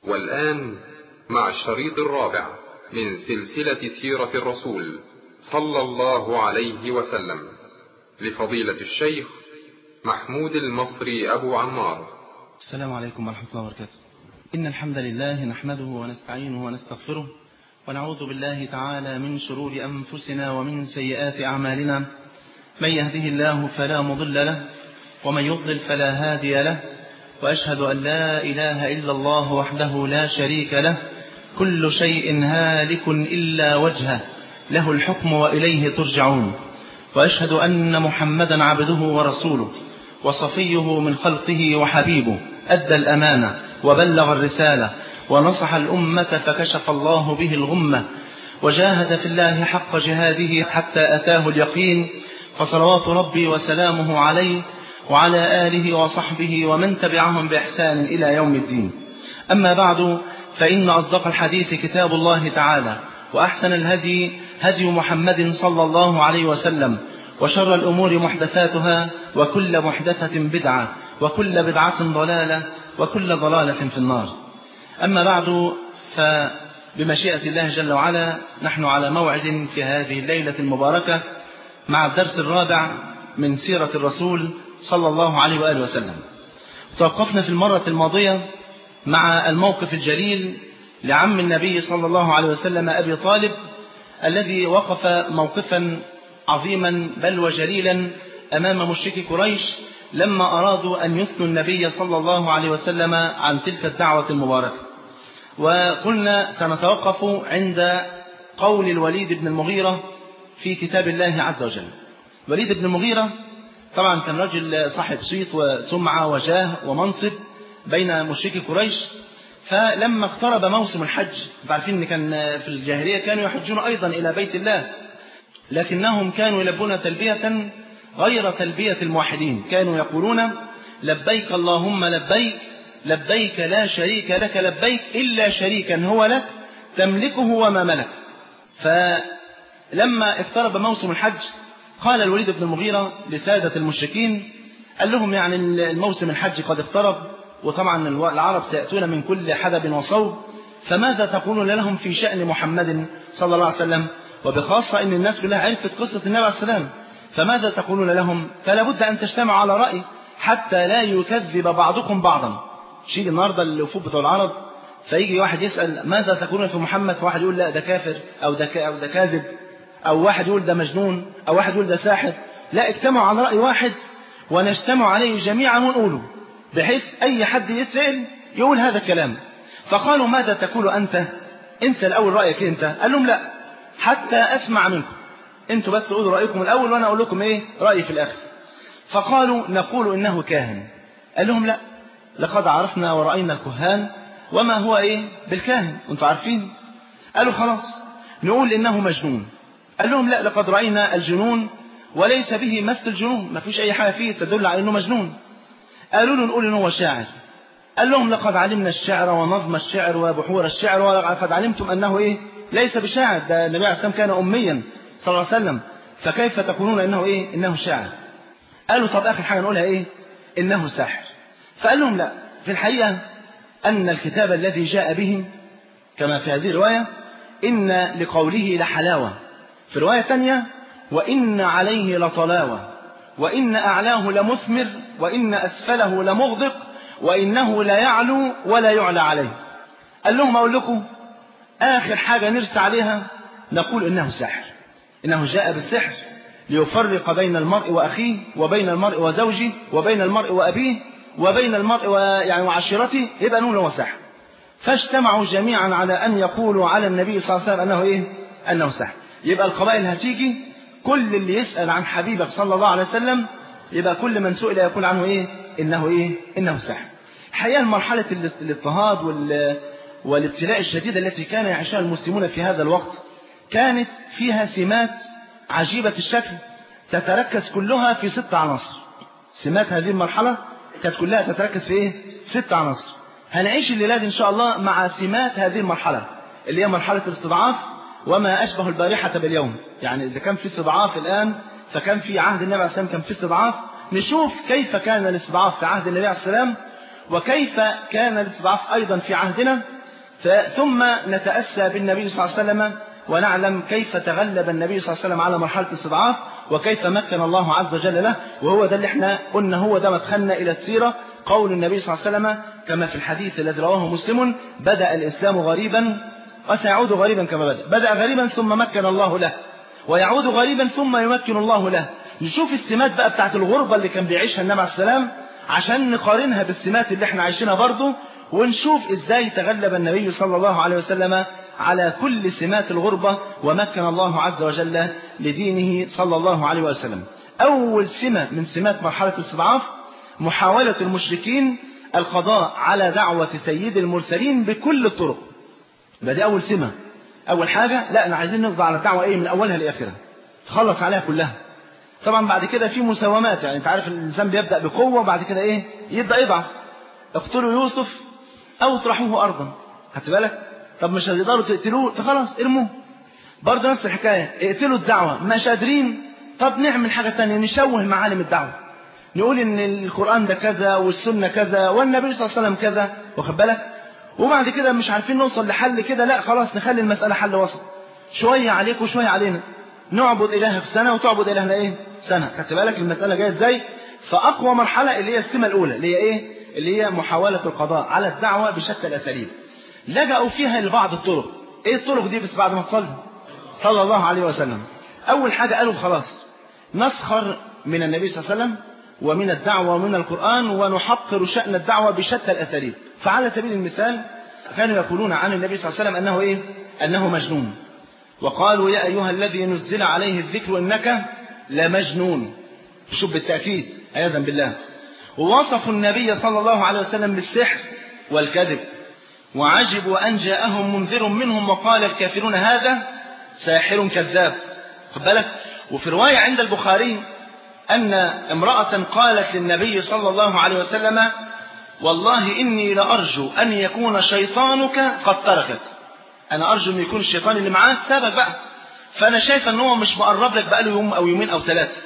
والآن مع الشريط الرابع من سلسلة سيرة الرسول صلى الله عليه وسلم لفضيلة الشيخ محمود المصري أبو عمار السلام عليكم ورحمة الله وبركاته إن الحمد لله نحمده ونستعينه ونستغفره ونعوذ بالله تعالى من شرور أنفسنا ومن سيئات أعمالنا من يهده الله فلا مضل له ومن يضلل فلا هادي له وأشهد أن لا إله إلا الله وحده لا شريك له كل شيء هالك إلا وجهه له الحكم وإليه ترجعون وأشهد أن محمدا عبده ورسوله وصفيه من خلقه وحبيبه أدى الأمانة وبلغ الرسالة ونصح الأمة فكشف الله به الغمة وجاهد في الله حق جهاده حتى أتاه اليقين فصلوات ربي وسلامه عليه وعلى آله وصحبه ومن تبعهم بإحسان إلى يوم الدين أما بعد فإن أصدق الحديث كتاب الله تعالى وأحسن الهدي هدي محمد صلى الله عليه وسلم وشر الأمور محدثاتها وكل محدثة بدعة وكل بدعة ضلالة وكل ضلالة في النار أما بعد فبمشيئة الله جل وعلا نحن على موعد في هذه الليلة المباركة مع الدرس الرابع من سيرة الرسول صلى الله عليه وآله وسلم توقفنا في المرة الماضية مع الموقف الجليل لعم النبي صلى الله عليه وسلم أبي طالب الذي وقف موقفا عظيما بل وجليلا أمام مشركي قريش لما أرادوا أن يثنوا النبي صلى الله عليه وسلم عن تلك الدعوة المباركة وقلنا سنتوقف عند قول الوليد بن المغيرة في كتاب الله عز وجل وليد بن المغيرة طبعا كان رجل صاحب صيت وسمعة وجاه ومنصب بين مشركي قريش فلما اقترب موسم الحج عارفين ان كان في الجاهلية كانوا يحجون أيضا إلى بيت الله لكنهم كانوا يلبون تلبية غير تلبية الموحدين كانوا يقولون لبيك اللهم لبيك لبيك لا شريك لك لبيك إلا شريكا هو لك تملكه وما ملك فلما اقترب موسم الحج قال الوليد بن المغيرة لسادة المشركين قال لهم يعني الموسم الحج قد اقترب وطبعا العرب سيأتون من كل حدب وصوب فماذا تقولون لهم في شأن محمد صلى الله عليه وسلم وبخاصة أن الناس كلها عرفت قصة النبي عليه السلام فماذا تقولون لهم فلا بد أن تجتمعوا على رأي حتى لا يكذب بعضكم بعضا شيء النهاردة الوفود بتوع العرب فيجي واحد يسأل ماذا تقولون في محمد فواحد يقول لا ده كافر أو ده, أو ده كاذب أو واحد يقول ده مجنون أو واحد يقول ده ساحر لا اجتمعوا على رأي واحد ونجتمع عليه جميعا ونقوله بحيث أي حد يسأل يقول هذا الكلام فقالوا ماذا تقول أنت أنت الأول رأيك أنت قال لهم لا حتى أسمع منكم أنتوا بس قولوا رأيكم الأول وأنا أقول لكم إيه رأيي في الآخر فقالوا نقول إنه كاهن قال لهم لا لقد عرفنا ورأينا الكهان وما هو إيه بالكاهن أنتوا عارفين قالوا خلاص نقول إنه مجنون قال لهم لا لقد رأينا الجنون وليس به مس الجنون ما فيش أي حاجة فيه تدل على أنه مجنون قالوا له نقول إنه هو شاعر قال لهم لقد علمنا الشعر ونظم الشعر وبحور الشعر ولقد علمتم أنه إيه ليس بشاعر ده النبي عليه السلام كان أميا صلى الله عليه وسلم فكيف تقولون إنه إيه إنه شاعر قالوا طب آخر حاجة نقولها إيه إنه ساحر فقال لهم لا في الحقيقة أن الكتاب الذي جاء به كما في هذه الرواية إن لقوله لحلاوة في رواية ثانية وإن عليه لطلاوة وإن أعلاه لمثمر وإن أسفله لمغدق وإنه لا يعلو ولا يعلى عليه قال لهم أقول لكم آخر حاجة نرسى عليها نقول إنه سحر إنه جاء بالسحر ليفرق بين المرء وأخيه وبين المرء وزوجه وبين المرء وأبيه وبين المرء ويعني وعشيرته يبقى نقول هو سحر فاجتمعوا جميعا على أن يقولوا على النبي صلى الله عليه وسلم أنه إيه أنه سحر يبقى القبائل هتيجي كل اللي يسأل عن حبيبك صلى الله عليه وسلم يبقى كل من سئل يقول عنه إيه إنه إيه إنه سحر الحقيقة مرحلة الاضطهاد وال والابتلاء الشديد التي كان يعيشها المسلمون في هذا الوقت كانت فيها سمات عجيبة الشكل تتركز كلها في ست عناصر سمات هذه المرحلة كانت كلها تتركز في إيه؟ ست عناصر هنعيش الليلة إن شاء الله مع سمات هذه المرحلة اللي هي مرحلة الاستضعاف وما أشبه البارحة باليوم يعني إذا كان في استضعاف الآن فكان في عهد النبي عليه السلام كان في استضعاف نشوف كيف كان الاستضعاف في عهد النبي عليه السلام وكيف كان الاستضعاف أيضا في عهدنا ثم نتأسى بالنبي صلى الله عليه وسلم ونعلم كيف تغلب النبي صلى الله عليه وسلم على مرحلة الاستضعاف وكيف مكن الله عز وجل له وهو ده اللي احنا قلنا هو ده مدخلنا إلى السيرة قول النبي صلى الله عليه وسلم كما في الحديث الذي رواه مسلم بدأ الإسلام غريبا وسيعود غريبا كما بدأ بدأ غريبا ثم مكن الله له ويعود غريبا ثم يمكن الله له نشوف السمات بقى بتاعت الغربة اللي كان بيعيشها النبي عليه السلام عشان نقارنها بالسمات اللي احنا عايشينها برضه ونشوف ازاي تغلب النبي صلى الله عليه وسلم على كل سمات الغربة ومكن الله عز وجل لدينه صلى الله عليه وسلم أول سمة من سمات مرحلة الاستضعاف محاولة المشركين القضاء على دعوة سيد المرسلين بكل الطرق يبقى دي أول سمة أول حاجة لا أنا عايزين نقضي على الدعوة إيه من أولها لآخرها تخلص عليها كلها طبعا بعد كده في مساومات يعني انت عارف الانسان بيبدا بقوه وبعد كده ايه يبدا يضعف اقتلوا يوسف او اطرحوه ارضا خدت بالك طب مش هتقدروا تقتلوه خلاص ارموه برضه نفس الحكايه اقتلوا الدعوه مش قادرين طب نعمل حاجه ثانيه نشوه معالم الدعوه نقول ان القران ده كذا والسنه كذا والنبي صلى الله عليه وسلم كذا واخد بالك وبعد كده مش عارفين نوصل لحل كده لا خلاص نخلي المساله حل وسط شويه عليك وشويه علينا نعبد إله في سنة وتعبد إلهنا إيه؟ سنة خدت بالك المسألة جاية إزاي؟ فأقوى مرحلة اللي هي السمة الأولى اللي هي إيه؟ اللي هي محاولة القضاء على الدعوة بشتى الأساليب لجأوا فيها لبعض الطرق إيه الطرق دي بس بعد ما تصلي صلى الله عليه وسلم أول حاجة قالوا خلاص نسخر من النبي صلى الله عليه وسلم ومن الدعوة ومن القرآن ونحقر شأن الدعوة بشتى الأساليب فعلى سبيل المثال كانوا يقولون عن النبي صلى الله عليه وسلم أنه إيه؟ أنه مجنون وقالوا يا أيها الذي نزل عليه الذكر إنك لمجنون شوف بالتأكيد عياذا بالله ووصفوا النبي صلى الله عليه وسلم بالسحر والكذب وعجبوا أن جاءهم منذر منهم وقال الكافرون هذا ساحر كذاب خد بالك وفي رواية عند البخاري أن امرأة قالت للنبي صلى الله عليه وسلم والله إني لأرجو أن يكون شيطانك قد تركك انا ارجو ان يكون الشيطان اللي معاك سابك بقى فانا شايف ان هو مش مقرب لك بقاله يوم او يومين او ثلاثه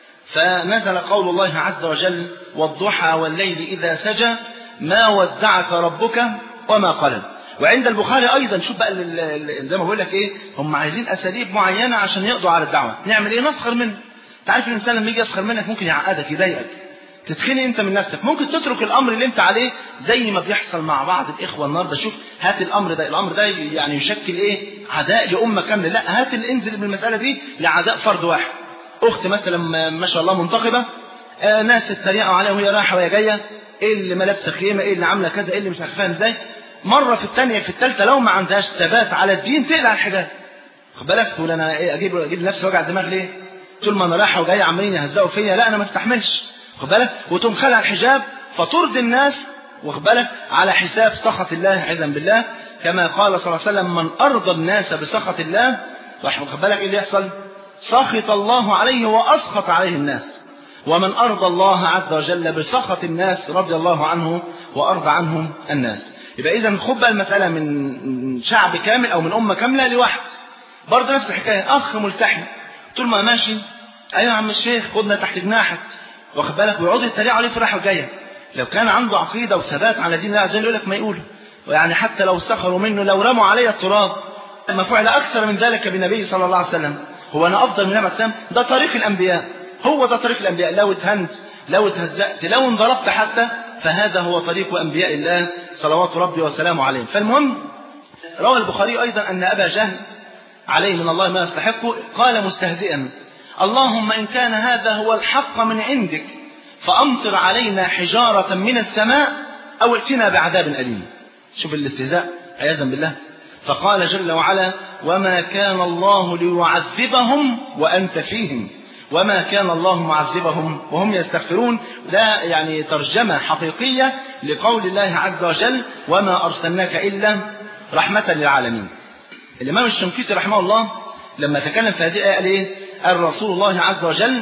فنزل قول الله عز وجل والضحى والليل اذا سجى ما ودعك ربك وما قلب وعند البخاري ايضا شوف بقى زي ما بقول لك ايه هم عايزين اساليب معينه عشان يقضوا على الدعوه نعمل ايه نسخر منه تعرف الانسان لما يجي يسخر منك ممكن يعقدك يضايقك تتخنق انت من نفسك ممكن تترك الامر اللي انت عليه زي ما بيحصل مع بعض الاخوه النهارده شوف هات الامر ده الامر ده يعني يشكل ايه عداء لامه كامله لا هات انزل بالمساله دي لعداء فرد واحد اخت مثلا ما شاء الله منتقبه آه ناس اتريقوا عليها وهي رايحه وهي جايه ايه اللي ملابسه خيمه ايه اللي عامله كذا ايه اللي مش عارف فاهم ازاي مره في الثانيه في الثالثه لو ما عندهاش ثبات على الدين تقلع الحجاب خد بالك تقول انا ايه اجيب اجيب لنفسي وجع دماغ ليه طول ما انا رايحه وجايه عمالين يهزقوا فيا لا انا ما استحملش واخد بالك وتقوم خلع الحجاب فترضي الناس واخد بالك على حساب سخط الله عياذا بالله كما قال صلى الله عليه وسلم من ارضى الناس بسخط الله واخد بالك ايه اللي يحصل سخط الله عليه واسخط عليه الناس ومن ارضى الله عز وجل بسخط الناس رضي الله عنه وارضى عنهم الناس يبقى اذا خد بقى المساله من شعب كامل او من امه كامله لواحد برضه نفس الحكايه اخ ملتحي طول ما ماشي ايوه يا عم الشيخ خدنا تحت جناحك واخد بالك ويقعدوا يتريقوا عليه في رايحه وجايه لو كان عنده عقيده وثبات على دين الله عز وجل يقول لك ما يقول ويعني حتى لو سخروا منه لو رموا علي التراب ما فعل اكثر من ذلك بالنبي صلى الله عليه وسلم هو انا افضل من النبي عليه ده طريق الانبياء هو ده طريق الانبياء لو اتهنت لو اتهزأت لو انضربت حتى فهذا هو طريق انبياء الله صلوات ربي وسلامه عليهم فالمهم روى البخاري ايضا ان ابا جهل عليه من الله ما يستحق قال مستهزئا اللهم إن كان هذا هو الحق من عندك فأمطر علينا حجارة من السماء أو ائتنا بعذاب أليم شوف الاستهزاء عياذا بالله فقال جل وعلا وما كان الله ليعذبهم وأنت فيهم وما كان الله معذبهم وهم يستغفرون ده يعني ترجمة حقيقية لقول الله عز وجل وما أرسلناك إلا رحمة للعالمين الإمام الشنقيطي رحمه الله لما تكلم في هذه الآية قال إيه؟ قال رسول الله عز وجل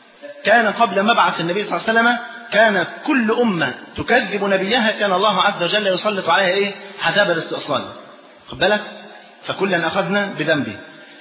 كان قبل مبعث النبي صلى الله عليه وسلم كان كل أمة تكذب نبيها كان الله عز وجل يسلط عليها إيه؟ عذاب الاستئصال خد بالك فكلا أخذنا بذنبه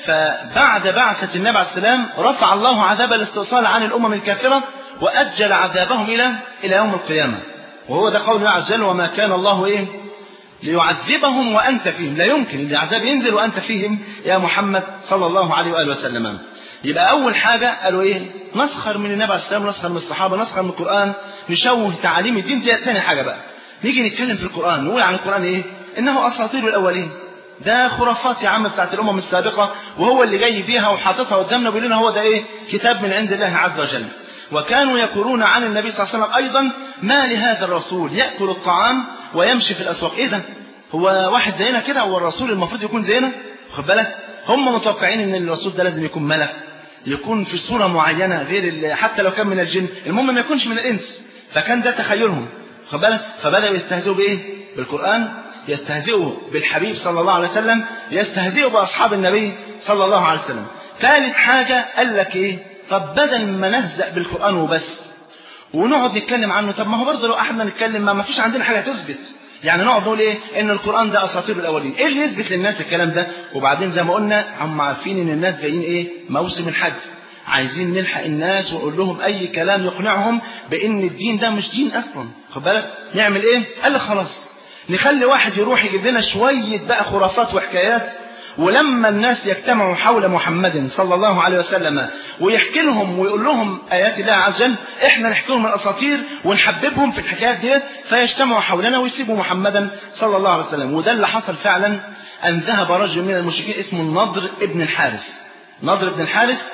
فبعد بعثة النبي عليه السلام رفع الله عذاب الاستئصال عن الأمم الكافرة وأجل عذابهم إلى إلى يوم القيامة وهو ده قول الله عز وجل وما كان الله إيه ليعذبهم وأنت فيهم لا يمكن أن العذاب ينزل وأنت فيهم يا محمد صلى الله عليه وآله وسلم يبقى أول حاجة قالوا إيه نسخر من النبي عليه السلام نسخر من الصحابة نسخر من القرآن نشوه تعاليم الدين دي ثاني حاجة بقى نيجي نتكلم في القرآن نقول عن القرآن إيه إنه أساطير الأولين ده خرافات يا عم بتاعت الأمم السابقة وهو اللي جاي بيها وحاططها قدامنا بيقول لنا هو ده إيه كتاب من عند الله عز وجل وكانوا يقولون عن النبي صلى الله عليه وسلم أيضا ما لهذا الرسول يأكل الطعام ويمشي في الأسواق إيه ده هو واحد زينا كده هو الرسول المفروض يكون زينا خد بالك هم متوقعين ان الرسول ده لازم يكون ملك يكون في صورة معينة غير حتى لو كان من الجن المهم ما يكونش من الإنس فكان ده تخيلهم خد بالك فبدأوا يستهزئوا بإيه بالقرآن يستهزئوا بالحبيب صلى الله عليه وسلم يستهزئوا بأصحاب النبي صلى الله عليه وسلم ثالث حاجة قال لك إيه طب بدل ما نهزأ بالقرآن وبس ونقعد نتكلم عنه طب ما هو برضه لو قعدنا نتكلم ما, ما فيش عندنا حاجة تثبت يعني نقعد نقول ايه ان القرآن ده اساطير الاولين ايه اللي يثبت للناس الكلام ده وبعدين زي ما قلنا هم عارفين ان الناس جايين ايه موسم الحج عايزين نلحق الناس ونقول لهم اي كلام يقنعهم بان الدين ده مش دين اصلا خد بالك نعمل ايه قال لك خلاص نخلي واحد يروح يجيب لنا شوية بقى خرافات وحكايات ولما الناس يجتمعوا حول محمد صلى الله عليه وسلم ويحكي لهم ويقول لهم آيات الله عز وجل احنا نحكي لهم الأساطير ونحببهم في الحكايات دي فيجتمعوا حولنا ويسيبوا محمدا صلى الله عليه وسلم وده اللي حصل فعلا أن ذهب رجل من المشركين اسمه النضر ابن الحارث نضر ابن الحارث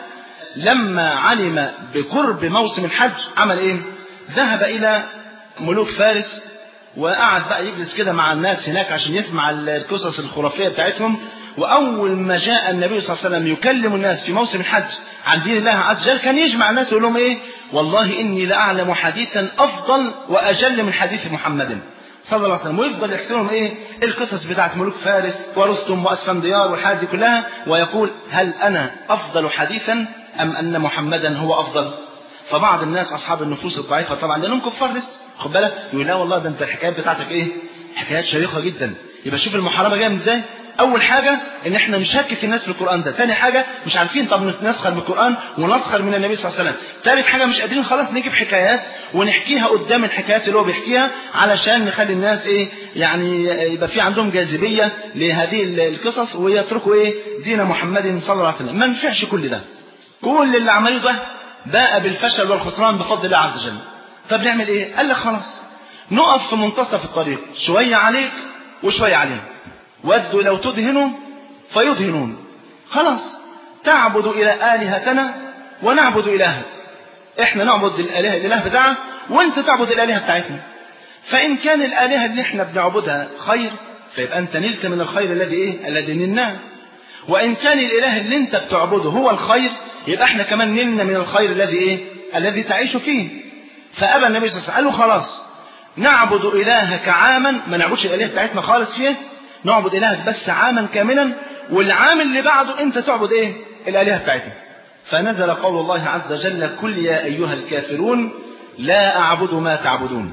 لما علم بقرب موسم الحج عمل ايه ذهب إلى ملوك فارس وقعد بقى يجلس كده مع الناس هناك عشان يسمع القصص الخرافية بتاعتهم وأول ما جاء النبي صلى الله عليه وسلم يكلم الناس في موسم الحج عن دين الله عز وجل كان يجمع الناس ويقول لهم إيه والله إني لأعلم حديثا أفضل وأجل من حديث محمد صلى الله عليه وسلم ويفضل يحكي لهم إيه القصص بتاعت ملوك فارس ورستم وأسفنديار والحاجات دي كلها ويقول هل أنا أفضل حديثا أم أن محمدا هو أفضل فبعض الناس أصحاب النفوس الضعيفة طبعا لأنهم كفار لسه خد بالك يقول لا والله ده أنت الحكايات بتاعتك إيه حكايات شيقة جدا يبقى شوف المحاربة جاية من إزاي أول حاجة إن إحنا نشكك الناس في القرآن ده، ثاني حاجة مش عارفين طب نسخر من القرآن ونسخر من النبي صلى الله عليه وسلم، ثالث حاجة مش قادرين خلاص نجيب حكايات ونحكيها قدام الحكايات اللي هو بيحكيها علشان نخلي الناس إيه يعني يبقى في عندهم جاذبية لهذه القصص ويتركوا إيه دين محمد صلى الله عليه وسلم، ما ينفعش كل ده. كل اللي عملوه ده باء بالفشل والخسران بفضل الله عز وجل. طب نعمل إيه؟ قال لك خلاص نقف في منتصف الطريق، شوية عليك وشوية علينا. ودوا لو تدهنوا فيدهنون خلاص تعبد إلى آلهتنا ونعبد إلهك احنا نعبد الآلهة الإله بتاعك وانت تعبد الآلهة بتاعتنا فإن كان الآلهة اللي احنا بنعبدها خير فيبقى انت نلت من الخير الذي ايه الذي نلناه وإن كان الإله اللي انت بتعبده هو الخير يبقى احنا كمان نلنا من الخير الذي ايه الذي تعيش فيه فأبى النبي صلى الله عليه وسلم قال له خلاص نعبد إلهك عاما ما نعبدش الآلهة بتاعتنا خالص فيه نعبد إلهك بس عاما كاملا والعام اللي بعده أنت تعبد إيه الآلهة بتاعتنا فنزل قول الله عز وجل كل يا أيها الكافرون لا أعبد ما تعبدون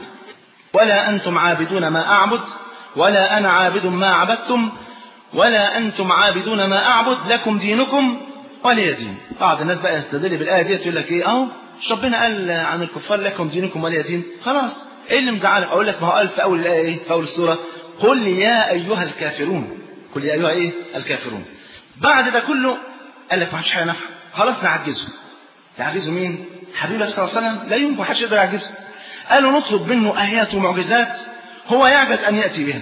ولا أنتم عابدون ما أعبد ولا أنا عابد ما عبدتم ولا أنتم عابدون ما أعبد لكم دينكم ولي دين بعض الناس بقى يستدل بالآية دي يقول لك إيه أهو مش ربنا قال عن الكفار لكم دينكم ولي دين خلاص إيه اللي مزعلك أقول لك ما هو قال في أول الآية إيه في أول السورة قل يا أيها الكافرون قل يا أيها إيه الكافرون بعد ده كله قال لك ما حدش حاجة نافعة خلاص نعجزه تعجزه مين حبيبك صلى الله عليه وسلم لا يمكن حدش يقدر يعجزه قالوا نطلب منه آيات ومعجزات هو يعجز أن يأتي بها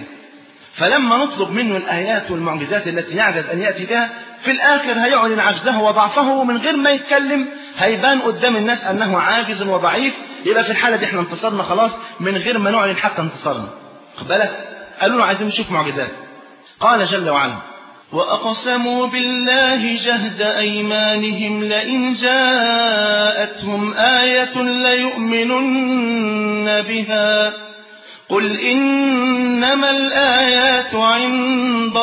فلما نطلب منه الآيات والمعجزات التي يعجز أن يأتي بها في الآخر هيعلن عجزه وضعفه ومن غير ما يتكلم هيبان قدام الناس أنه عاجز وضعيف يبقى في الحالة دي احنا انتصرنا خلاص من غير ما نعلن حتى انتصارنا خد بالك قالوا له عايزين نشوف معجزات قال جل وعلا وأقسموا بالله جهد أيمانهم لئن جاءتهم آية ليؤمنن بها قل إنما الآيات عند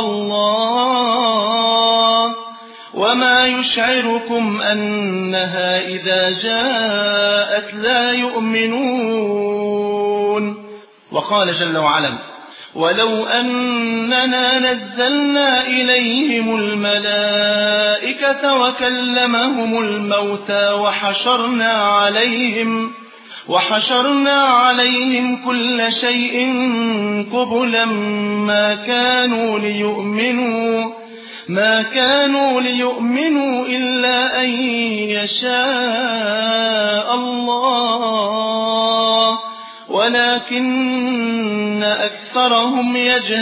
الله وما يشعركم أنها إذا جاءت لا يؤمنون وقال جل وعلا ولو أننا نزلنا إليهم الملائكة وكلمهم الموتى وحشرنا عليهم وحشرنا عليهم كل شيء قبلا ما كانوا ليؤمنوا ما كانوا ليؤمنوا إلا أن يشاء الله ولكن أكثرهم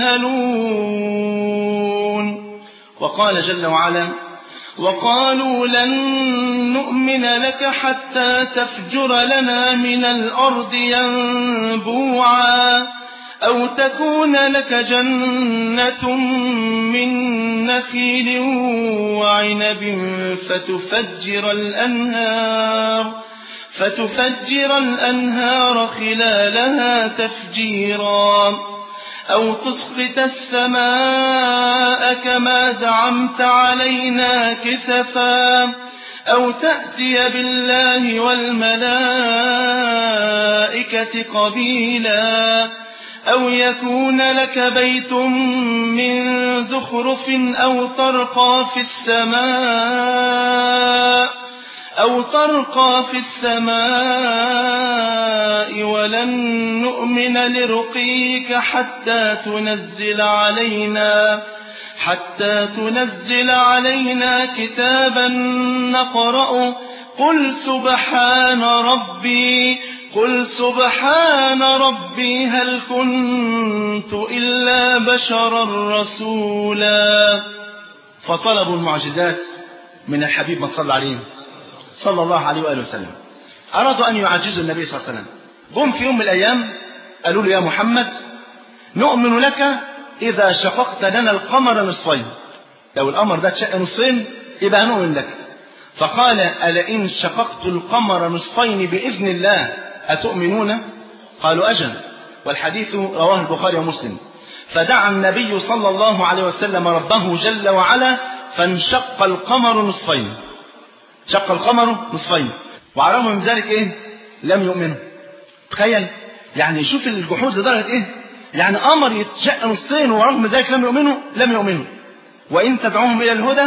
يجهلون وقال جل وعلا وقالوا لن نؤمن لك حتى تفجر لنا من الأرض ينبوعا أو تكون لك جنة من نخيل وعنب فتفجر الأنهار فتفجر الأنهار خلالها تفجيرا أو تسقط السماء كما زعمت علينا كسفا أو تأتي بالله والملائكة قبيلا أو يكون لك بيت من زخرف أو ترقى في السماء أو ترقى في السماء ولن نؤمن لرقيك حتى تنزل علينا حتى تنزل علينا كتابا نقرأ قل سبحان ربي قل سبحان ربي هل كنت إلا بشرا رسولا فطلبوا المعجزات من الحبيب من صلى عليه صلى الله عليه وآله وسلم أرادوا أن يعجزوا النبي صلى الله عليه وسلم قم في يوم من الأيام قالوا له يا محمد نؤمن لك إذا شققت لنا القمر نصفين لو القمر ده اتشق نصين يبقى نؤمن لك فقال ألئن شققت القمر نصفين بإذن الله أتؤمنون قالوا أجل والحديث رواه البخاري ومسلم فدعا النبي صلى الله عليه وسلم ربه جل وعلا فانشق القمر نصفين شق القمر نصفين وعلى من ذلك ايه لم يؤمنوا تخيل يعني شوف الجحود لدرجه ايه يعني قمر يتشق نصين ورغم ذلك لم يؤمنوا لم يؤمنوا وان تدعوهم الى الهدى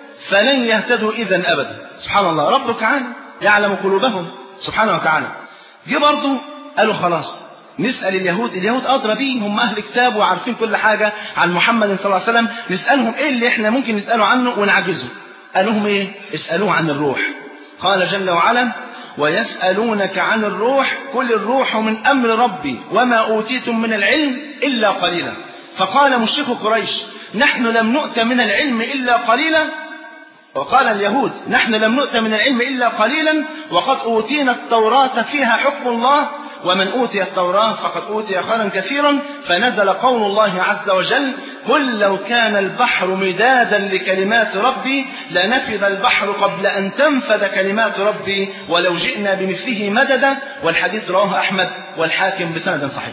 فلن يهتدوا اذا ابدا سبحان الله ربك عالم يعلم قلوبهم سبحانه وتعالى جه برضه قالوا خلاص نسأل اليهود اليهود أدرى بيه هم أهل كتاب وعارفين كل حاجة عن محمد صلى الله عليه وسلم نسألهم إيه اللي إحنا ممكن نسأله عنه ونعجزه قال لهم إيه اسألوه عن الروح قال جل وعلا ويسألونك عن الروح كل الروح من أمر ربي وما أوتيتم من العلم إلا قليلا فقال مشرك قريش نحن لم نؤت من العلم إلا قليلا وقال اليهود نحن لم نؤت من العلم إلا قليلا وقد أوتينا التوراة فيها حكم الله ومن أوتي التوراة فقد أوتي خيرا كثيرا فنزل قول الله عز وجل قل لو كان البحر مدادا لكلمات ربي لنفذ البحر قبل أن تنفذ كلمات ربي ولو جئنا بمثله مددا والحديث رواه أحمد والحاكم بسند صحيح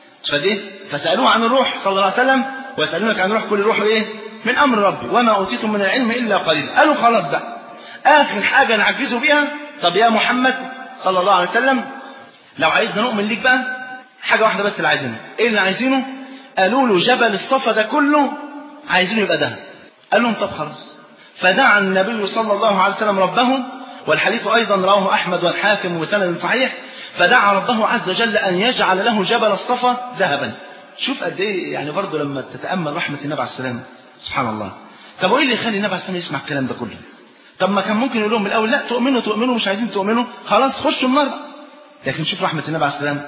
فدي فسألوه عن الروح صلى الله عليه وسلم ويسألونك عن الروح كل الروح إيه من أمر ربي وما أوتيتم من العلم إلا قليلا قالوا خلاص بقى آخر حاجة نعجزوا بيها طب يا محمد صلى الله عليه وسلم لو عايزنا نؤمن ليك بقى حاجة واحدة بس اللي عايزينها ايه اللي عايزينه قالوا له جبل الصفا ده كله عايزينه يبقى ده قال لهم طب خلاص فدعا النبي صلى الله عليه وسلم ربه والحديث أيضا رواه أحمد والحاكم وسند صحيح فدعا ربه عز وجل أن يجعل له جبل الصفا ذهبا شوف قد ايه يعني برضه لما تتأمل رحمة النبي عليه السلام سبحان الله طب وايه اللي يخلي النبي عليه السلام يسمع الكلام ده كله طب ما كان ممكن يقول لهم من الاول لا تؤمنوا تؤمنوا مش عايزين تؤمنوا خلاص خشوا النار لكن شوف رحمة النبي عليه السلام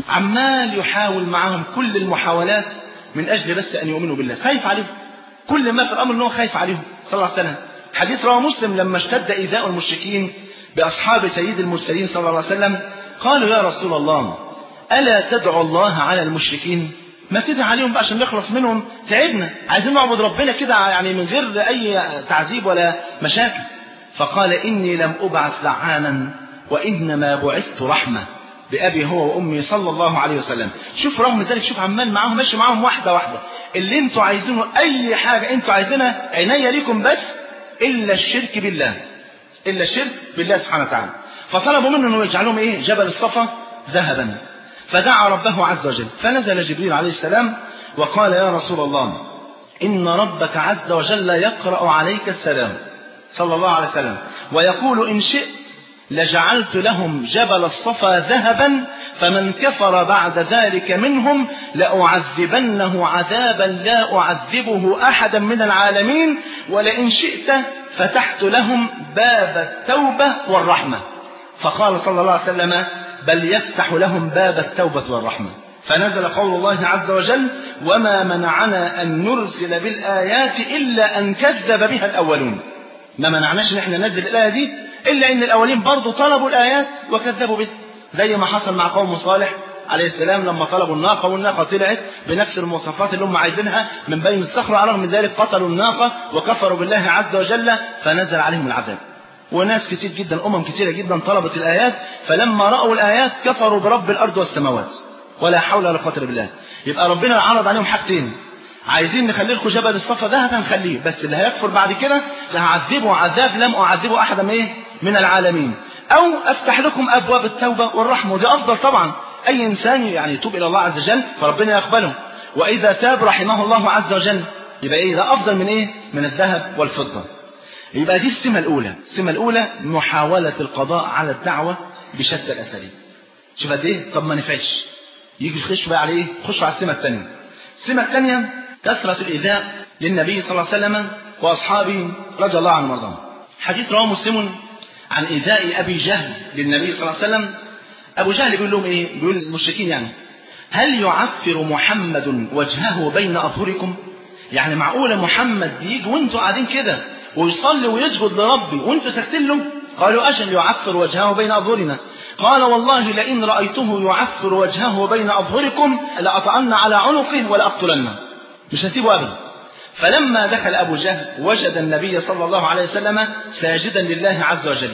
عمال يحاول معهم كل المحاولات من أجل بس أن يؤمنوا بالله خايف عليهم كل ما في الأمر أنه خايف عليهم صلى الله عليه وسلم حديث رواه مسلم لما اشتد إيذاء المشركين بأصحاب سيد المرسلين صلى الله عليه وسلم قالوا يا رسول الله ألا تدعو الله على المشركين ما تدعي عليهم بقى عشان نخلص منهم تعبنا عايزين نعبد ربنا كده يعني من غير أي تعذيب ولا مشاكل فقال إني لم أبعث لعانا وإنما بعثت رحمة بأبي هو وأمي صلى الله عليه وسلم شوف رغم ذلك شوف عمال معاهم ماشي معاهم واحدة واحدة اللي انتوا عايزينه أي حاجة انتوا عايزينها عينيا ليكم بس إلا الشرك بالله إلا الشرك بالله سبحانه وتعالى فطلبوا منه أنه يجعلهم إيه جبل الصفا ذهبا فدعا ربه عز وجل فنزل جبريل عليه السلام وقال يا رسول الله إن ربك عز وجل يقرأ عليك السلام صلى الله عليه وسلم ويقول إن شئت لجعلت لهم جبل الصفا ذهبا فمن كفر بعد ذلك منهم لأعذبنه عذابا لا أعذبه أحدا من العالمين ولئن شئت فتحت لهم باب التوبة والرحمة فقال صلى الله عليه وسلم بل يفتح لهم باب التوبة والرحمة فنزل قول الله عز وجل وما منعنا أن نرسل بالآيات إلا أن كذب بها الأولون ما منعناش ان احنا ننزل الآية دي إلا أن الأولين برضو طلبوا الآيات وكذبوا بها زي ما حصل مع قوم صالح عليه السلام لما طلبوا الناقة والناقة طلعت بنفس المواصفات اللي هم عايزينها من بين الصخرة على رغم ذلك قتلوا الناقة وكفروا بالله عز وجل فنزل عليهم العذاب وناس كتير جدا أمم كتيرة جدا طلبت الآيات فلما رأوا الآيات كفروا برب الأرض والسماوات ولا حول ولا قوة بالله يبقى ربنا عرض عليهم حاجتين عايزين نخلي لكم جبل الصفا ده هنخليه بس اللي هيكفر بعد كده هعذبه عذاب لم أعذبه أحدا من إيه؟ من العالمين أو أفتح لكم أبواب التوبة والرحمة ودي أفضل طبعا أي إنسان يعني يتوب إلى الله عز وجل فربنا يقبله وإذا تاب رحمه الله عز وجل يبقى إيه ده أفضل من إيه من الذهب والفضة يبقى دي السمة الأولى السمة الأولى محاولة القضاء على الدعوة بشتى الأساليب شوف قد إيه طب ما نفعش يجي يخش بقى على إيه خشوا على السمة الثانية السمة الثانية كثرة الإيذاء للنبي صلى الله عليه وسلم وأصحابه رضي الله عنهم وارضاهم حديث رواه مسلم عن إيذاء أبي جهل للنبي صلى الله عليه وسلم أبو جهل بيقول لهم إيه بيقول المشركين يعني هل يعفر محمد وجهه بين أظهركم يعني معقولة محمد بيجي وانتوا قاعدين كده ويصلي ويسجد لربي وانتوا ساكتين له قالوا أجل يعفر وجهه بين أظهرنا قال والله لئن رأيته يعفر وجهه بين أظهركم لأطعن على عنقه ولأقتلنه مش هسيبه أبدا فلما دخل أبو جهل وجد النبي صلى الله عليه وسلم ساجدا لله عز وجل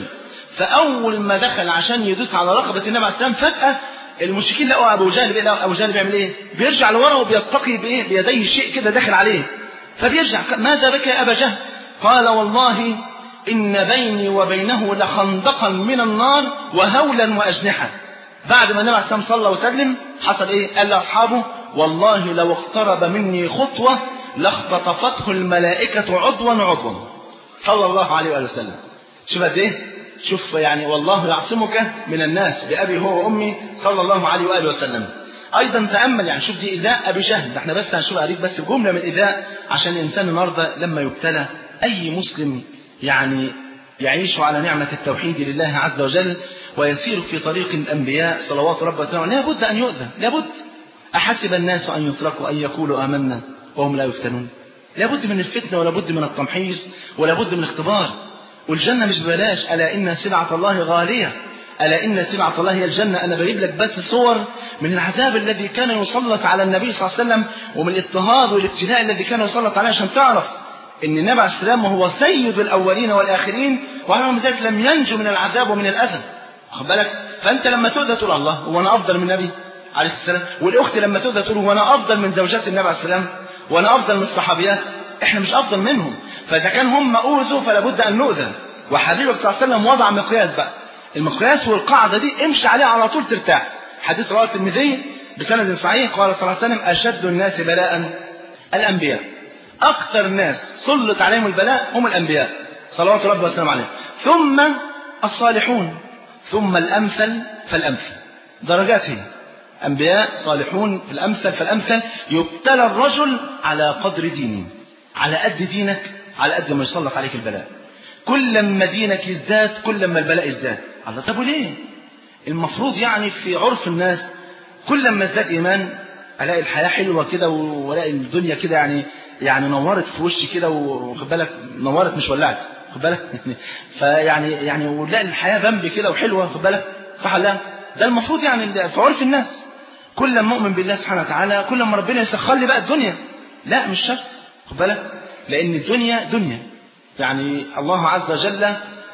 فأول ما دخل عشان يدوس على رقبة النبي عليه السلام فجأة المشركين لقوا أبو جهل بقى أبو جهل بيعمل إيه؟ بيرجع لورا وبيتقي بإيه؟ بيديه شيء كده داخل عليه فبيرجع ماذا بك يا أبا جهل؟ قال والله إن بيني وبينه لخندقا من النار وهولا وأجنحة بعد ما النبي عليه السلام صلى وسلم حصل إيه؟ قال لأصحابه والله لو اقترب مني خطوة لاختطفته الملائكة عضوا عضوا صلى الله عليه وآله وسلم شوف قد إيه؟ شوف يعني والله يعصمك من الناس بأبي هو وأمي صلى الله عليه وآله وسلم أيضا تأمل يعني شوف دي إذاء أبي جهل ده احنا بس هنشوف أريد بس جملة من الإذاء عشان الإنسان النهاردة لما يبتلى أي مسلم يعني يعيش على نعمة التوحيد لله عز وجل ويسير في طريق الأنبياء صلوات رب وسلامه لابد أن يؤذى لابد أحسب الناس أن يتركوا أن يقولوا آمنا وهم لا يفتنون لابد من الفتنة ولابد من التمحيص ولابد من الاختبار والجنة مش ببلاش ألا إن سلعة الله غالية ألا إن سلعة الله هي الجنة أنا بجيب لك بس صور من العذاب الذي كان يسلط على النبي صلى الله عليه وسلم ومن الاضطهاد والابتلاء الذي كان يسلط عليه عشان تعرف ان النبي عليه السلام هو سيد الاولين والاخرين وعلى ذلك لم ينجو من العذاب ومن الاذى واخد بالك فانت لما تؤذى تقول الله هو انا افضل من النبي عليه السلام والاخت لما تؤذى تقول هو انا افضل من زوجات النبي عليه السلام وانا افضل من الصحابيات احنا مش افضل منهم فاذا كان هم اوذوا فلا بد ان نؤذى وحبيبك صلى الله عليه وسلم وضع مقياس بقى المقياس والقاعده دي امشي عليها على طول ترتاح حديث رواه الترمذي بسند صحيح قال صلى الله عليه وسلم اشد الناس بلاء الانبياء أكثر الناس سلط عليهم البلاء هم الأنبياء صلوات ربي وسلم عليهم ثم الصالحون ثم الأمثل فالأمثل درجات هي أنبياء صالحون في الأمثل فالأمثل يبتلى الرجل على قدر دينه على قد دينك على قد ما يسلط عليك البلاء كل ما دينك يزداد كل ما البلاء يزداد الله طب وليه المفروض يعني في عرف الناس كل ما ازداد إيمان ألاقي الحياة حلوة كده وألاقي الدنيا كده يعني يعني نورت في وشي كده وخد بالك نورت مش ولعت خد بالك فيعني يعني ولاقي الحياه جنبي كده وحلوه خد بالك صح ولا لا؟ ده المفروض يعني في عرف الناس كل ما اؤمن بالله سبحانه وتعالى كل ما ربنا يسخر لي بقى الدنيا لا مش شرط خد بالك لان الدنيا دنيا يعني الله عز وجل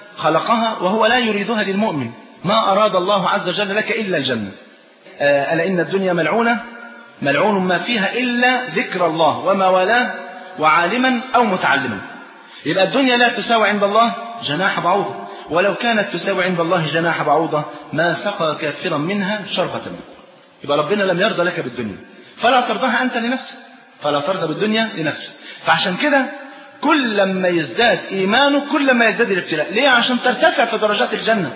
خلقها وهو لا يريدها للمؤمن ما اراد الله عز وجل لك الا الجنه الا ان الدنيا ملعونه ملعون ما فيها إلا ذكر الله وما والاه وعالما أو متعلما يبقى الدنيا لا تساوي عند الله جناح بعوضة ولو كانت تساوي عند الله جناح بعوضة ما سقى كافرا منها شربة يبقى ربنا لم يرضى لك بالدنيا فلا ترضاها أنت لنفسك فلا ترضى بالدنيا لنفسك فعشان كده كل ما يزداد إيمانك كل ما يزداد الابتلاء ليه عشان ترتفع في درجات الجنة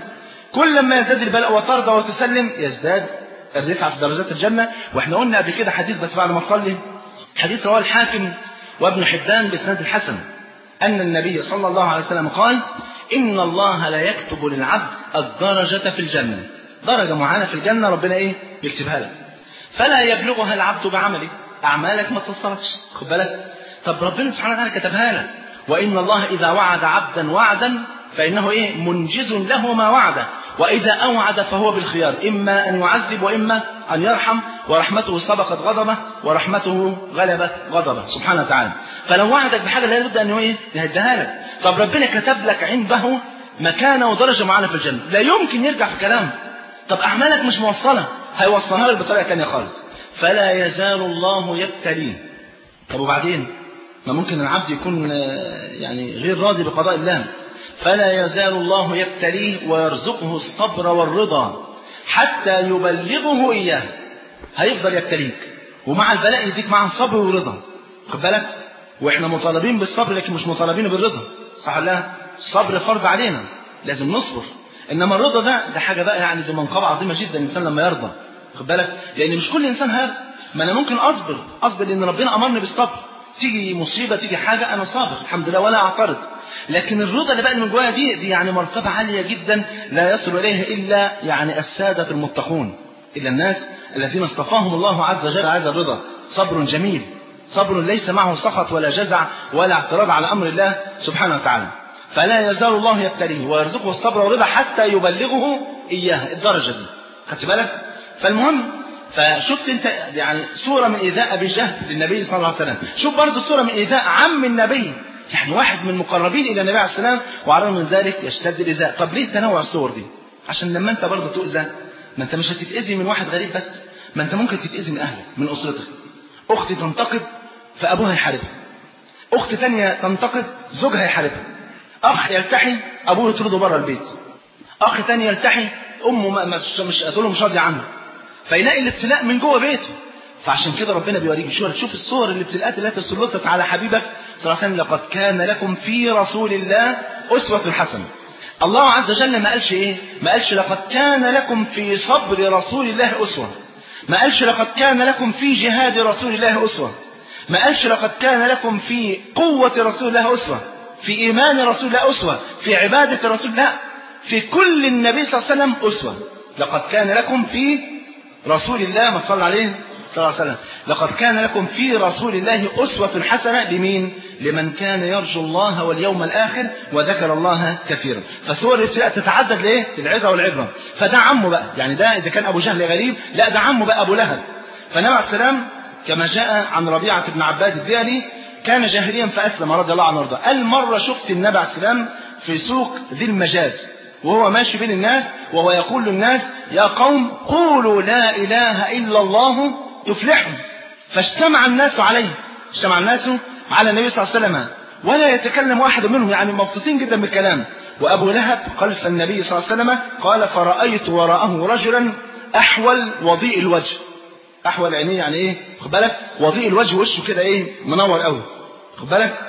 كل ما يزداد البلاء وترضى وتسلم يزداد الرفعة في درجات الجنة واحنا قلنا قبل كده حديث بس بعد ما تصلي حديث رواه الحاكم وابن حبان بإسناد الحسن أن النبي صلى الله عليه وسلم قال إن الله لا يكتب للعبد الدرجة في الجنة درجة معينة في الجنة ربنا إيه يكتبها لك فلا يبلغها العبد بعمله أعمالك ما توصلكش خد بالك طب ربنا سبحانه وتعالى كتبها لك وإن الله إذا وعد عبدا وعدا فإنه إيه منجز له ما وعده وإذا أوعد فهو بالخيار إما أن يعذب وإما أن يرحم ورحمته سبقت غضبه ورحمته غلبت غضبه سبحانه وتعالى فلو وعدك بحاجة لا بد أن إيه يهدها لك طب ربنا كتب لك عنده مكانة ودرجة معينة في الجنة لا يمكن يرجع في كلامه طب أعمالك مش موصلة هيوصلها لك بطريقة تانية خالص فلا يزال الله يبتليه طب وبعدين ما ممكن العبد يكون يعني غير راضي بقضاء الله فلا يزال الله يبتليه ويرزقه الصبر والرضا حتى يبلغه إياه هيفضل يبتليك ومع البلاء يديك معاه صبر ورضا خد بالك واحنا مطالبين بالصبر لكن مش مطالبين بالرضا صح لا الصبر فرض علينا لازم نصبر انما الرضا ده ده حاجه بقى يعني دي منقبه عظيمه جدا الانسان لما يرضى خد بالك لان مش كل انسان هذا ما انا ممكن اصبر اصبر لان ربنا امرني بالصبر تيجي مصيبه تيجي حاجه انا صابر الحمد لله ولا اعترض لكن الرضا اللي بقى من جوايا دي دي يعني مرتبه عاليه جدا لا يصل اليها الا يعني الساده المتقون الا الناس الذين اصطفاهم الله عز وجل هذا الرضا صبر جميل صبر ليس معه سخط ولا جزع ولا اعتراض على امر الله سبحانه وتعالى فلا يزال الله يبتليه ويرزقه الصبر والرضا حتى يبلغه اياه الدرجه دي خدت بالك فالمهم فشفت انت يعني صورة من إيذاء أبي جهل للنبي صلى الله عليه وسلم شوف برضه صورة من إيذاء عم النبي يعني واحد من المقربين إلى النبي عليه السلام وعلى من ذلك يشتد الإيذاء طب ليه تنوع الصور دي عشان لما أنت برضه تؤذى ما أنت مش هتتأذي من واحد غريب بس ما أنت ممكن تتأذي من أهلك من أسرتك أختي تنتقد فأبوها يحاربها أخت ثانية تنتقد زوجها يحاربها أخ يلتحي أبوه يطرده بره البيت أخ ثاني يلتحي أمه مش مش تقول له مش راضية عنه فيلاقي الابتلاء من جوه بيته فعشان كده ربنا بيوريك شو شوف الصور الابتلاءات التي سلطت على حبيبك صلى الله عليه وسلم لقد كان لكم في رسول الله أسوة حسنة الله عز وجل ما قالش ايه ما قالش لقد كان لكم في صبر رسول الله أسوة ما قالش لقد كان لكم في جهاد رسول الله أسوة ما قالش لقد كان لكم في قوة رسول الله أسوة في إيمان رسول الله أسوة في عبادة رسول الله في كل النبي صلى الله عليه وسلم أسوة لقد كان لكم في رسول الله ما صلى عليه صلى الله عليه وسلم لقد كان لكم في رسول الله أسوة حسنة لمين لمن كان يرجو الله واليوم الآخر وذكر الله كثيرا فسور الابتلاء تتعدد ليه للعظة والعبرة فده عمه بقى يعني ده إذا كان أبو جهل غريب لا ده عمه بقى أبو لهب فالنبي عليه السلام كما جاء عن ربيعة بن عباد الديالي كان جاهليا فأسلم رضي الله عنه وارضاه قال مرة شفت النبي عليه السلام في سوق ذي المجاز وهو ماشي بين الناس وهو يقول للناس يا قوم قولوا لا إله إلا الله تفلحوا فاجتمع الناس عليه اجتمع الناس على النبي صلى الله عليه وسلم ولا يتكلم واحد منهم يعني مبسوطين جدا بالكلام وأبو لهب خلف النبي صلى الله عليه وسلم قال فرأيت وراءه رجلا أحول وضيء الوجه أحول عينيه يعني إيه خد بالك وضيء الوجه وشه كده إيه منور قوي خد بالك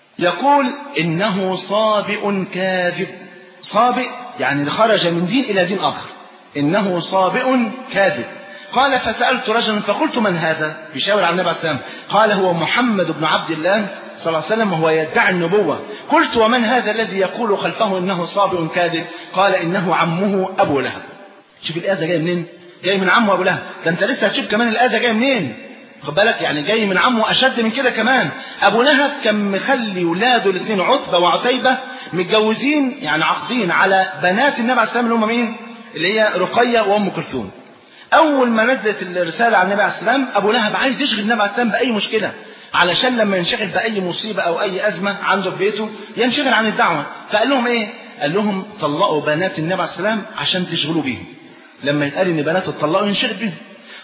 يقول إنه صابئ كاذب صابئ يعني خرج من دين إلى دين آخر إنه صابئ كاذب قال فسألت رجلا فقلت من هذا بيشاور على النبي عليه السلام قال هو محمد بن عبد الله صلى الله عليه وسلم وهو يدعي النبوة قلت ومن هذا الذي يقول خلفه إنه صابئ كاذب قال إنه عمه أبو لهب شوف الآذى جاي منين جاي من عمه أبو لهب ده أنت لسه هتشوف كمان الآذى جاي منين خد بالك يعني جاي من عمه أشد من كده كمان أبو لهب كان مخلي ولاده الاثنين عتبة وعتيبة متجوزين يعني عاقدين على بنات النبي عليه السلام اللي هم مين اللي هي رقية وأم كلثوم أول ما نزلت الرسالة على النبي عليه السلام أبو لهب عايز يشغل النبي عليه السلام بأي مشكلة علشان لما ينشغل بأي مصيبة أو أي أزمة عنده في بيته ينشغل عن الدعوة فقال لهم إيه قال لهم طلقوا بنات النبي عليه السلام عشان تشغلوا بيهم لما يتقال إن بناته اتطلقوا ينشغل بيهم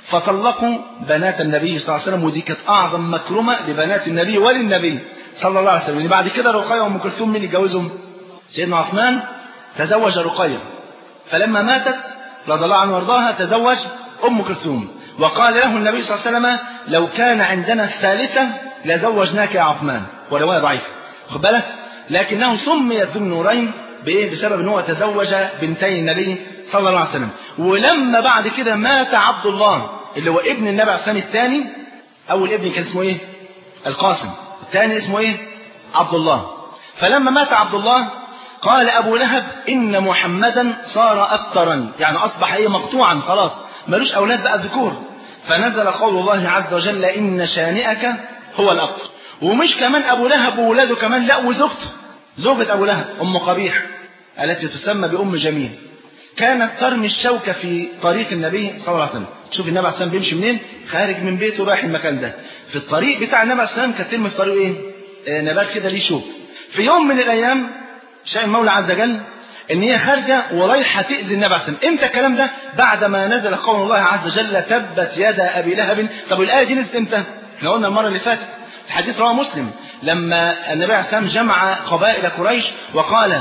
فطلقوا بنات النبي صلى الله عليه وسلم ودي كانت أعظم مكرمة لبنات النبي وللنبي صلى الله عليه وسلم يعني بعد كده رقية وأم كلثوم مين يتجوزهم سيدنا عثمان تزوج رقية فلما ماتت رضي الله عنه وارضاها تزوج أم كلثوم وقال له النبي صلى الله عليه وسلم لو كان عندنا الثالثة لزوجناك يا عثمان ورواية ضعيفة خد بالك لكنه سميت ذو النورين بايه بسبب ان هو تزوج بنتي النبي صلى الله عليه وسلم ولما بعد كده مات عبد الله اللي هو ابن النبي عليه الصلاه الثاني اول ابن كان اسمه ايه القاسم الثاني اسمه ايه عبد الله فلما مات عبد الله قال ابو لهب ان محمدا صار ابترا يعني اصبح ايه مقطوعا خلاص ملوش اولاد بقى ذكور فنزل قول الله عز وجل ان شانئك هو الابتر ومش كمان ابو لهب وولاده كمان لا وزوجته زوجة ابو لهب ام قبيح التي تسمى بام جميل كانت ترمي الشوكة في طريق النبي صلى الله عليه وسلم شوف النبي عليه الصلاة بيمشي منين خارج من بيته رايح المكان ده في الطريق بتاع النبي عليه الصلاة كانت ترمي في طريق ايه آه نبات كده ليه شوك في يوم من الايام شاء المولى عز وجل ان هي خارجه ورايحه تاذي النبي عليه الصلاه امتى الكلام ده بعد ما نزل قول الله عز وجل تبت يدا ابي لهب طب الايه دي نزلت امتى احنا قلنا المره اللي فاتت الحديث رواه مسلم لما النبي عليه الصلاه جمع قبائل قريش وقال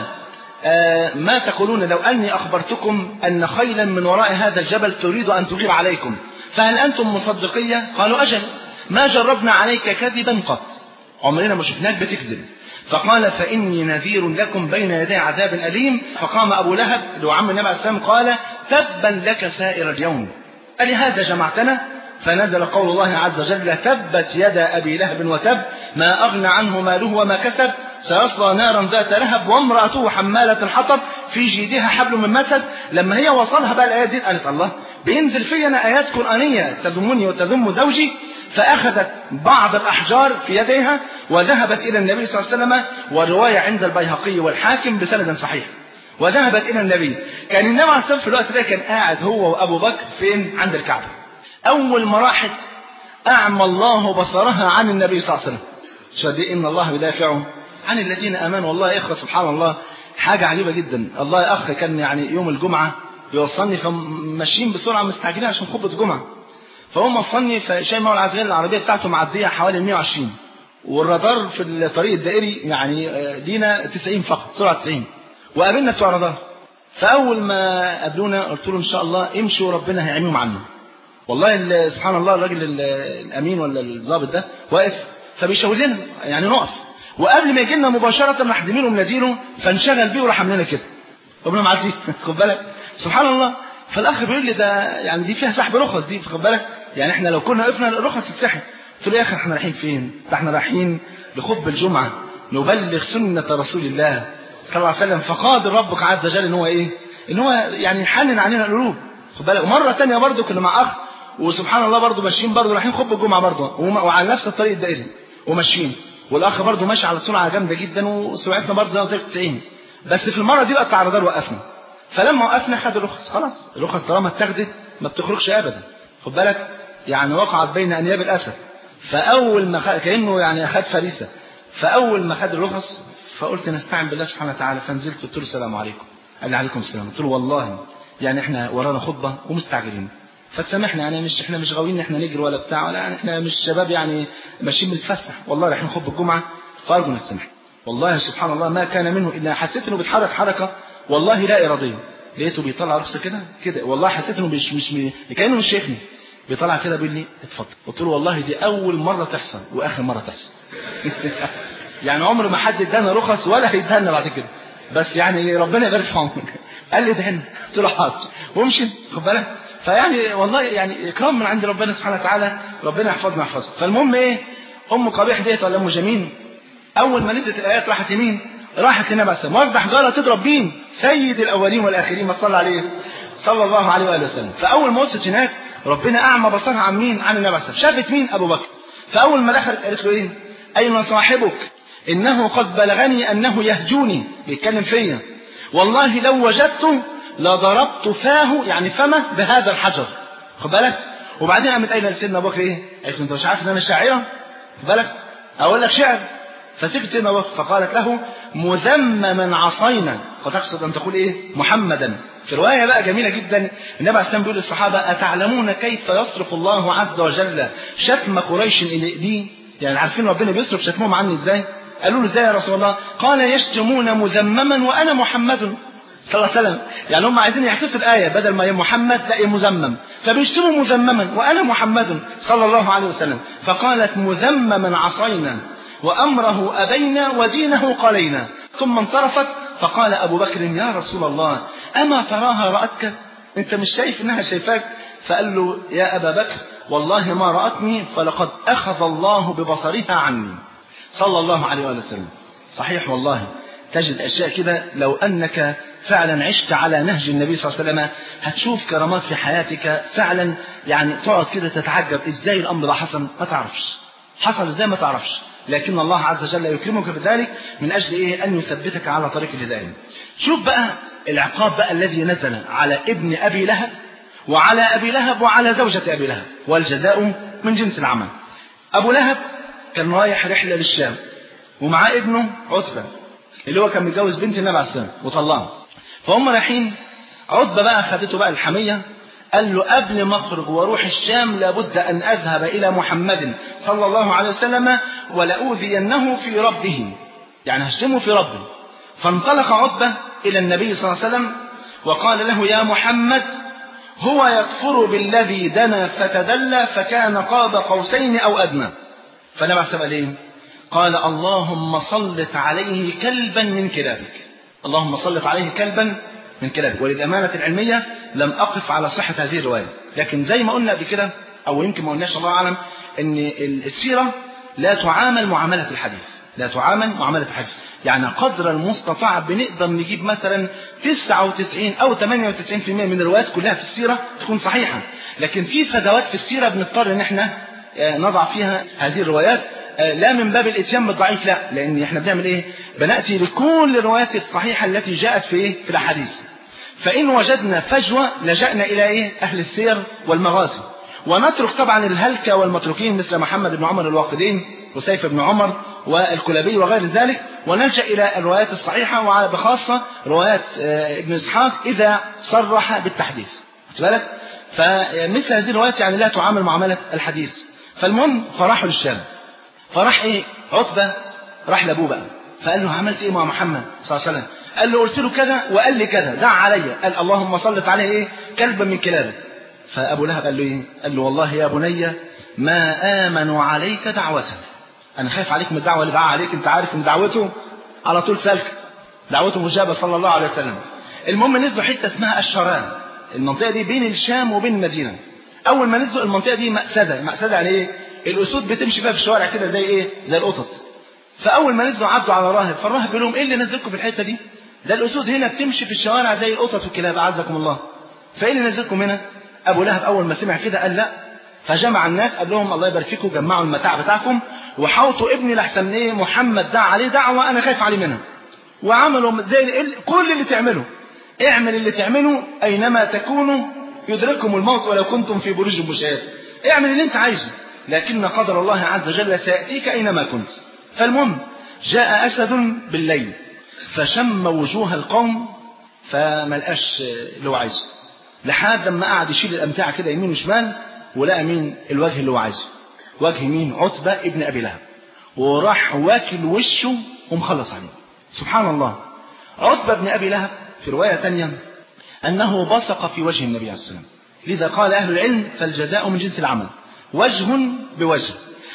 آه ما تقولون لو اني اخبرتكم ان خيلا من وراء هذا الجبل تريد ان تغير عليكم فهل انتم مصدقيه قالوا اجل ما جربنا عليك كذبا قط عمرنا ما شفناك بتكذب فقال فإني نذير لكم بين يدي عذاب أليم فقام أبو لهب اللي هو عم النبي عليه السلام قال تبا لك سائر اليوم ألهذا جمعتنا فنزل قول الله عز وجل تبت يدا أبي لهب وتب ما أغنى عنه ماله وما كسب سيصلى نارا ذات لهب وامرأته حمالة الحطب في جيدها حبل من مسد لما هي وصلها بقى الآيات دي قالت الله بينزل في أنا آيات قرآنية تذمني وتذم زوجي فأخذت بعض الأحجار في يديها وذهبت إلى النبي صلى الله عليه وسلم والرواية عند البيهقي والحاكم بسند صحيح وذهبت إلى النبي كان النبي عليه الصلاة في الوقت ده كان قاعد هو وأبو بكر فين عند الكعبة أول ما راحت أعمى الله بصرها عن النبي صلى الله عليه وسلم شهد إن الله يدافع عن الذين آمنوا والله يا إخوة سبحان الله حاجة عجيبة جدا الله يا أخ كان يعني يوم الجمعة بيوصلني فماشيين بسرعة مستعجلين عشان خطبة الجمعة فهم وصلني فشاي مولى عز وجل العربية بتاعته معدية حوالي 120 والرادار في الطريق الدائري يعني لينا 90 فقط سرعة 90 وقابلنا بتوع رادار فأول ما قابلونا قلت له إن شاء الله امشوا ربنا هيعميهم عنا والله سبحان الله الراجل الأمين ولا الضابط ده واقف فبيشاور لنا يعني نقف وقبل ما يجي لنا مباشرة راح زميله مناديله فانشغل بيه وراح عاملنا كده ربنا معدي خد بالك سبحان الله فالاخ بيقول لي ده يعني دي فيها سحب رخص دي خد بالك يعني احنا لو كنا وقفنا الرخص تتسحب قلت له يا اخي احنا رايحين فين ده احنا رايحين لخطب الجمعه نبلغ سنه رسول الله صلى الله عليه وسلم فقادر ربك عز وجل ان هو ايه ان هو يعني يحنن علينا القلوب خد بالك ومره ثانيه برضه كنا مع اخ وسبحان الله برضه ماشيين برضه رايحين خطب الجمعه برضه وعلى نفس الطريق الدائري وماشيين والاخ برضه ماشي على سرعه جامده جدا وسرعتنا برضه زي ما قلت 90 بس في المره دي بقى بتاع الرادار وقفنا فلما وقفنا خد الرخص خلاص الرخص طالما اتاخدت ما بتخرجش ابدا خد بالك يعني وقعت بين انياب الاسد فاول ما خد كانه يعني اخذ فريسه فاول ما خد الرخص فقلت نستعين بالله سبحانه وتعالى فنزلت قلت له السلام عليكم قال لي عليكم السلام قلت له والله يعني احنا ورانا خطبه ومستعجلين فتسامحنا يعني مش احنا مش غاويين ان احنا نجري ولا بتاع ولا يعني احنا مش شباب يعني ماشيين بنتفسح والله رايحين خطبه الجمعه فارجو انك تسامحنا والله سبحان الله ما كان منه الا حسيت انه بيتحرك حركه والله لا اراديه لقيته بيطلع رخصه كده كده والله حسيت انه مش مش كانه مش شايفني بيطلع كده بيقول لي اتفضل قلت له والله دي اول مره تحصل واخر مره تحصل يعني عمر ما حد ادانا رخص ولا هيدانا بعد كده بس يعني ربنا يبارك في عمرك قال لي ادهن قلت له حاضر ومشي خد بالك فيعني والله يعني اكرام من عند ربنا سبحانه وتعالى ربنا يحفظنا ويحفظه فالمهم ايه ام قبيح ديت ولا ام جميل اول ما نزلت الايات راحت يمين راحت للنبي عليه الصلاه واخده حجاره تضرب مين سيد الاولين والاخرين ما صلى عليه صلى الله عليه واله وسلم فاول ما وصلت هناك ربنا اعمى بصرها عن مين عن النبي عليه الصلاه شافت مين ابو بكر فاول ما دخلت قالت له ايه اين صاحبك انه قد بلغني انه يهجوني بيتكلم فيا والله لو وجدته لضربت فاه يعني فمه بهذا الحجر خد بالك وبعدين قامت قايله لسيدنا ابو بكر ايه قالت له انت مش عارف ان انا شاعره خد بالك اقول لك شعر فسكت سيدنا ابو بكر فقالت له مذمما عصينا فتقصد ان تقول ايه محمدا في روايه بقى جميله جدا النبي عليه الصلاه والسلام بيقول للصحابه اتعلمون كيف يصرف الله عز وجل شتم قريش اليه يعني عارفين ربنا بيصرف شتمهم عني ازاي قالوا له ازاي يا رسول الله قال يشتمون مذمما وانا محمد صلى الله عليه وسلم يعني هم عايزين يعكسوا الآية بدل ما يا محمد لا يا مذمم فبيشتموا مذمما وأنا محمد صلى الله عليه وسلم فقالت مذمما عصينا وأمره أبينا ودينه قلينا ثم انصرفت فقال أبو بكر يا رسول الله أما تراها رأتك أنت مش شايف إنها شايفاك فقال له يا أبا بكر والله ما رأتني فلقد أخذ الله ببصرها عني صلى الله عليه وسلم صحيح والله تجد أشياء كده لو أنك فعلا عشت على نهج النبي صلى الله عليه وسلم هتشوف كرامات في حياتك فعلا يعني تقعد كده تتعجب ازاي الامر ده حصل ما تعرفش حصل ازاي ما تعرفش لكن الله عز وجل يكرمك بذلك من اجل ايه ان يثبتك على طريق الهدايه شوف بقى العقاب بقى الذي نزل على ابن ابي لهب وعلى ابي لهب وعلى زوجة ابي لهب والجزاء من جنس العمل ابو لهب كان رايح رحله للشام ومعاه ابنه عتبه اللي هو كان متجوز بنت النبي عليه السلام وطلقها فهم رايحين عتبه بقى خدته بقى الحميه قال له قبل ما اخرج واروح الشام لابد ان اذهب الى محمد صلى الله عليه وسلم ولاوذينه في ربه يعني هشتمه في ربه فانطلق عتبه الى النبي صلى الله عليه وسلم وقال له يا محمد هو يكفر بالذي دنا فتدلى فكان قاب قوسين او ادنى فالنبي عليه السلام ايه قال اللهم سلط عليه كلبا من كلابك اللهم سلط عليه كلبا من كلابك وللأمانة العلمية لم أقف على صحة هذه الرواية لكن زي ما قلنا قبل كده أو يمكن ما قلناش الله أعلم أن السيرة لا تعامل معاملة الحديث لا تعامل معاملة الحديث يعني قدر المستطاع بنقدر نجيب مثلا 99 أو 98% من الروايات كلها في السيرة تكون صحيحة لكن في فجوات في السيرة بنضطر ان احنا نضع فيها هذه الروايات لا من باب الاتيان بالضعيف لا لان احنا بنعمل ايه بناتي لكل الروايات الصحيحه التي جاءت في ايه في الاحاديث فان وجدنا فجوه لجانا الى ايه اهل السير والمغازي ونترك طبعا الهلكه والمتروكين مثل محمد بن عمر الواقدين وسيف بن عمر والكلابي وغير ذلك ونلجا الى الروايات الصحيحه وبخاصه روايات ابن اسحاق اذا صرح بالتحديث خد بالك فمثل هذه الروايات يعني لا تعامل معامله الحديث فالمهم فراحوا للشام فراح ايه عتبه راح لابوه بقى فقال له عملت ايه مع محمد صلى الله عليه وسلم قال له قلت له كذا وقال لي كذا دع عليا قال اللهم سلط عليه ايه كلبا من كلابك فابو لهب قال له ايه قال له والله يا بني ما امنوا عليك دعوته انا خايف عليك من الدعوه اللي دعا عليك انت عارف ان دعوته على طول سلك دعوته مجابه صلى الله عليه وسلم المهم نزلوا حته اسمها الشران المنطقه دي بين الشام وبين المدينه اول ما نزلوا المنطقه دي مأسده مأسده يعني ايه الاسود بتمشي فيها في الشوارع كده زي ايه زي القطط فاول ما نزلوا عدوا على راهب فالراهب بيقول لهم ايه اللي نزلكم في الحته دي ده الاسود هنا بتمشي في الشوارع زي القطط والكلاب اعزكم الله فايه اللي نزلكم هنا ابو لهب اول ما سمع كده قال لا فجمع الناس قال لهم الله يبارك فيكم جمعوا المتاع بتاعكم وحوطوا ابني لحسن ايه محمد دعا عليه دعوه انا خايف عليه منها وعملوا زي كل اللي تعمله اعمل اللي تعمله اينما تكونوا يدرككم الموت ولو كنتم في بروج مشاهد اعمل اللي انت عايزه لكن قدر الله عز وجل سيأتيك أينما كنت فالمهم جاء أسد بالليل فشم وجوه القوم فما لقاش اللي هو عايزه لحد ما قعد يشيل الأمتعة كده يمين وشمال ولقى مين الوجه اللي هو عايزه وجه مين عتبة ابن أبي لهب وراح واكل وشه ومخلص عليه سبحان الله عتبة بن أبي لهب في رواية تانية أنه بصق في وجه النبي عليه السلام لذا قال أهل العلم فالجزاء من جنس العمل وجه بوجه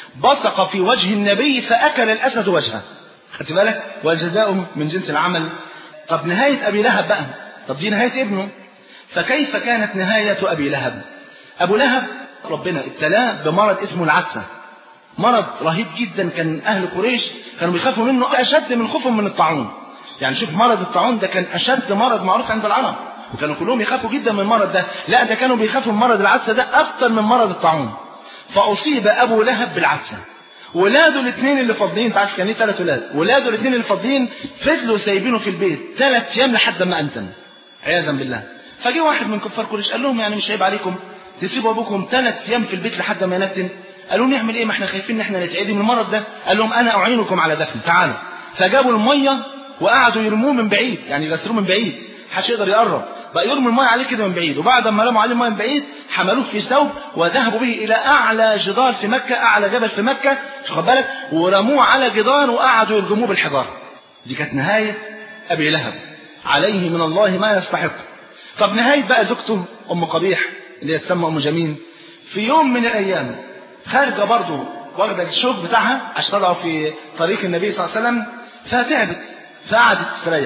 بصق في وجه النبي فأكل الأسد وجهه خدت بالك والجزاء من جنس العمل طب نهاية أبي لهب بقى طب دي نهاية ابنه فكيف كانت نهاية أبي لهب أبو لهب ربنا ابتلاه بمرض اسمه العدسة مرض رهيب جدا كان أهل قريش كانوا بيخافوا منه أشد من خوفهم من الطاعون يعني شوف مرض الطاعون ده كان أشد مرض معروف عند العرب وكانوا كلهم يخافوا جدا من المرض ده لا ده كانوا بيخافوا من مرض العدسة ده أكثر من مرض الطاعون فأصيب أبو لهب بالعدسة ولاده الاثنين اللي فاضيين انت عارف كان ليه ثلاث ولاد ولاده الاثنين اللي فاضيين فضلوا سايبينه في البيت ثلاث ايام لحد ما انتن عياذا بالله فجه واحد من كفار قريش قال لهم يعني مش عيب عليكم تسيبوا ابوكم ثلاث ايام في البيت لحد ما ينتن قالوا نعمل ايه ما احنا خايفين ان احنا نتعدي من المرض ده قال لهم انا اعينكم على دفن تعالوا فجابوا الميه وقعدوا يرموه من بعيد يعني يغسلوه من بعيد محدش يقدر يقرب بقى يرموا الميه عليه كده من بعيد وبعد ما رموا عليه الميه من بعيد حملوه في ثوب وذهبوا به الى اعلى جدار في مكه اعلى جبل في مكه خد بالك ورموه على جدار وقعدوا يرجموه بالحجاره دي كانت نهايه ابي لهب عليه من الله ما يستحق طب نهايه بقى زوجته ام قبيح اللي تسمى ام جميل في يوم من الايام خارجه برضه واخده الشوك بتاعها عشان طلعوا في طريق النبي صلى الله عليه وسلم فتعبت فقعدت تستريح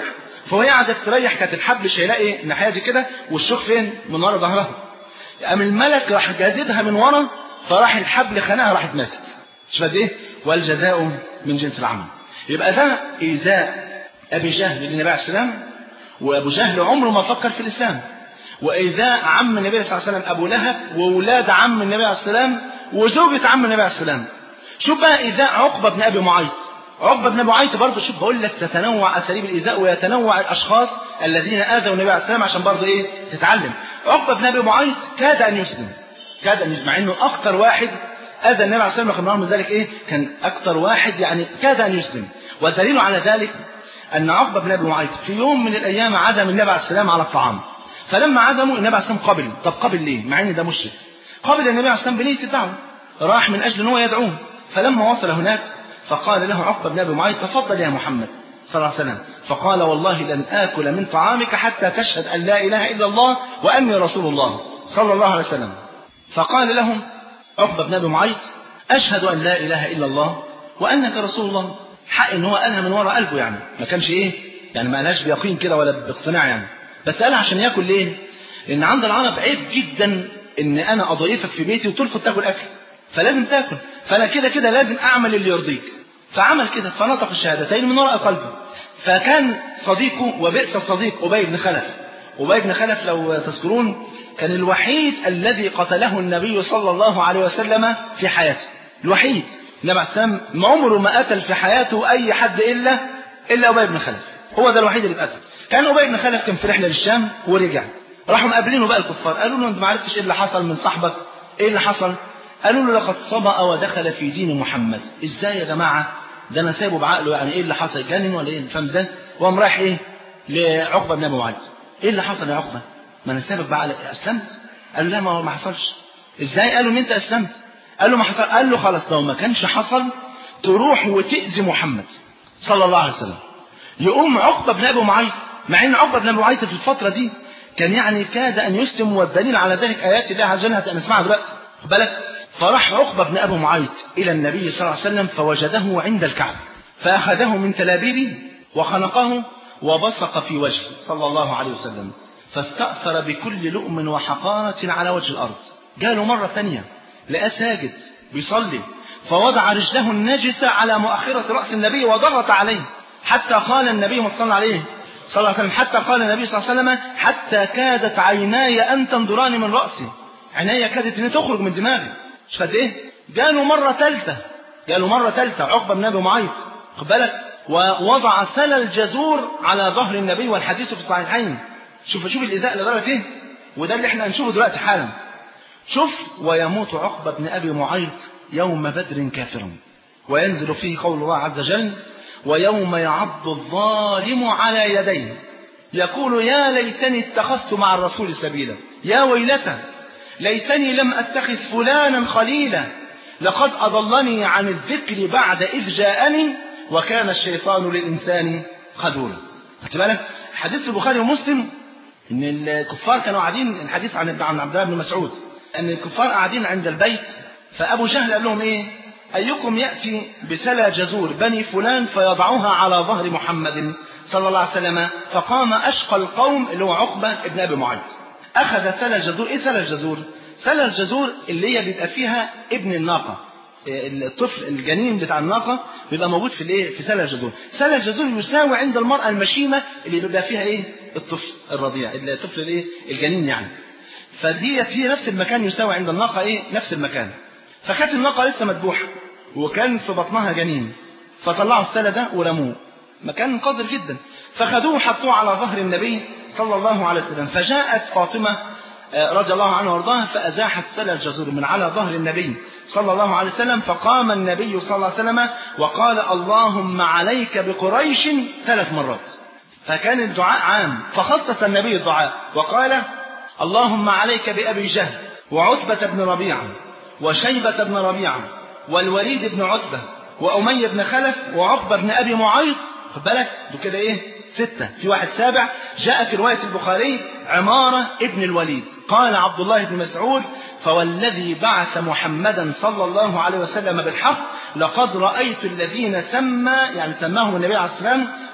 فهو قاعد يستريح كانت الحبل شايلاه ايه الناحيه دي كده والشوك فين من ورا ظهرها قام الملك راح جازدها من ورا فراح الحبل خناها راحت ماتت مش فاهم ايه والجزاء من جنس العمل يبقى ده ايذاء ابي جهل للنبي عليه السلام وابو جهل عمره ما فكر في الاسلام وايذاء عم النبي صلى الله عليه وسلم ابو لهب واولاد عم النبي عليه السلام وزوجة عم النبي عليه السلام شوف بقى ايذاء عقبه بن ابي معيط عقبه بن ابي معيط برضه شوف بقول لك تتنوع اساليب الايذاء ويتنوع الاشخاص الذين اذوا النبي عليه السلام عشان برضه ايه تتعلم عقبه بن ابي معيط كاد ان يسلم كاد ان مع انه اكثر واحد اذى النبي عليه السلام رغم من ذلك ايه كان اكثر واحد يعني كاد ان يسلم والدليل على ذلك ان عقبه بن ابي معيط في يوم من الايام عزم النبي عليه السلام على الطعام فلما عزموا النبي عليه السلام قبل طب قبل ليه مع ان ده مشرك قبل النبي عليه السلام بنيه الدعوه راح من اجل ان هو يدعوه فلما وصل هناك فقال له عقبه بن ابي معيط تفضل يا محمد صلى الله عليه وسلم فقال والله لن آكل من طعامك حتى تشهد أن لا إله إلا الله وأني رسول الله صلى الله عليه وسلم فقال لهم عقبة بن أبي معيط أشهد أن لا إله إلا الله وأنك رسول الله حق إن هو قالها من وراء قلبه يعني ما كانش إيه يعني ما قالهاش بيقين كده ولا باقتناع يعني بس قالها عشان ياكل ليه؟ لأن عند العرب عيب جدا إن أنا أضيفك في بيتي وترفض تاكل أكل فلازم تاكل فأنا كده كده لازم أعمل اللي يرضيك فعمل كده فنطق الشهادتين من وراء قلبه فكان صديقه وبئس الصديق أبي بن خلف أبي بن خلف لو تذكرون كان الوحيد الذي قتله النبي صلى الله عليه وسلم في حياته الوحيد النبي عليه السلام ما عمره ما قتل في حياته أي حد إلا إلا أبي بن خلف هو ده الوحيد اللي اتقتل كان أبي بن خلف كان في رحلة للشام ورجع راحوا مقابلينه بقى الكفار قالوا له انت ما عرفتش ايه اللي حصل من صاحبك ايه اللي حصل قالوا له لقد صبأ ودخل في دين محمد ازاي يا جماعه ده انا سايبه بعقله يعني ايه اللي حصل جنن ولا ايه فاهم ازاي وقام رايح ايه لعقبه بن ابي معيط ايه اللي حصل يا عقبه ما انا سايبك بعقلك اسلمت قال له لا ما ما حصلش ازاي قالوا ان انت اسلمت قال له ما حصل قال له خلاص لو ما كانش حصل تروح وتأذي محمد صلى الله عليه وسلم يقوم عقبه بن ابي معيط مع ان عقبه بن ابي معيط في الفتره دي كان يعني كاد ان يسلم والدليل على ذلك ايات الله عز وجل هنسمعها دلوقتي خد بالك فراح عقبه بن ابي معيط الى النبي صلى الله عليه وسلم فوجده عند الكعبه فاخذه من تلابيبه وخنقه وبصق في وجهه صلى الله عليه وسلم فاستأثر بكل لؤم وحقارة على وجه الأرض جاله مرة ثانية لقاه ساجد بيصلي فوضع رجله النجسة على مؤخرة رأس النبي وضغط عليه حتى قال النبي صلى الله عليه صلى الله عليه وسلم حتى قال النبي صلى الله عليه وسلم حتى كادت عيناي أن تنظران من رأسي عيناي كادت أن تخرج من دماغي مش قد إيه جاله مرة ثالثة جاله مرة ثالثة عقبة بن أبي معيط خد بالك ووضع سل الجزور على ظهر النبي والحديث في الصحيحين شوف شوف الإزاء لدرجة إيه وده اللي احنا هنشوفه دلوقتي حالا شوف ويموت عقبة بن أبي معيط يوم بدر كافرا وينزل فيه قول الله عز وجل ويوم يعض الظالم على يديه يقول يا ليتني اتخذت مع الرسول سبيلا يا ويلتى ليتني لم أتخذ فلانا خليلا لقد أضلني عن الذكر بعد إذ جاءني وكان الشيطان للإنسان خذولا خدت بالك حديث البخاري ومسلم ان الكفار كانوا قاعدين الحديث عن عن عبد الله بن مسعود ان الكفار قاعدين عند البيت فابو جهل قال لهم ايه ايكم ياتي بسلا جزور بني فلان فيضعها على ظهر محمد صلى الله عليه وسلم فقام اشقى القوم اللي هو عقبه ابن ابي معيط اخذ سلا الجزور ايه سلا الجزور سلا الجزور اللي هي بيبقى فيها ابن الناقه الطفل الجنين بتاع الناقه بيبقى موجود في الايه في سلا الجزور سلا الجزور يساوي عند المراه المشيمه اللي بيبقى فيها ايه الطفل الرضيع الطفل الايه الجنين يعني فديت هي نفس المكان يساوي عند الناقه ايه نفس المكان فكانت الناقه لسه مذبوحه وكان في بطنها جنين فطلعوا السلا ده ورموه مكان قذر جدا فخدوه وحطوه على ظهر النبي صلى الله عليه وسلم فجاءت فاطمه رضي الله عنها وارضاها فازاحت سلا الجزور من على ظهر النبي صلى الله عليه وسلم فقام النبي صلى الله عليه وسلم وقال اللهم عليك بقريش ثلاث مرات فكان الدعاء عام فخصص النبي الدعاء وقال اللهم عليك بأبي جهل وعتبة بن ربيعة وشيبة بن ربيعة والوليد بن عتبة وأمية بن خلف وعقبة بن أبي معيط خد بالك دول كده إيه ستة في واحد سابع جاء في رواية البخاري عمارة ابن الوليد قال عبد الله بن مسعود فوالذي بعث محمدا صلى الله عليه وسلم بالحق لقد رأيت الذين سمى يعني سماهم النبي عليه الصلاة والسلام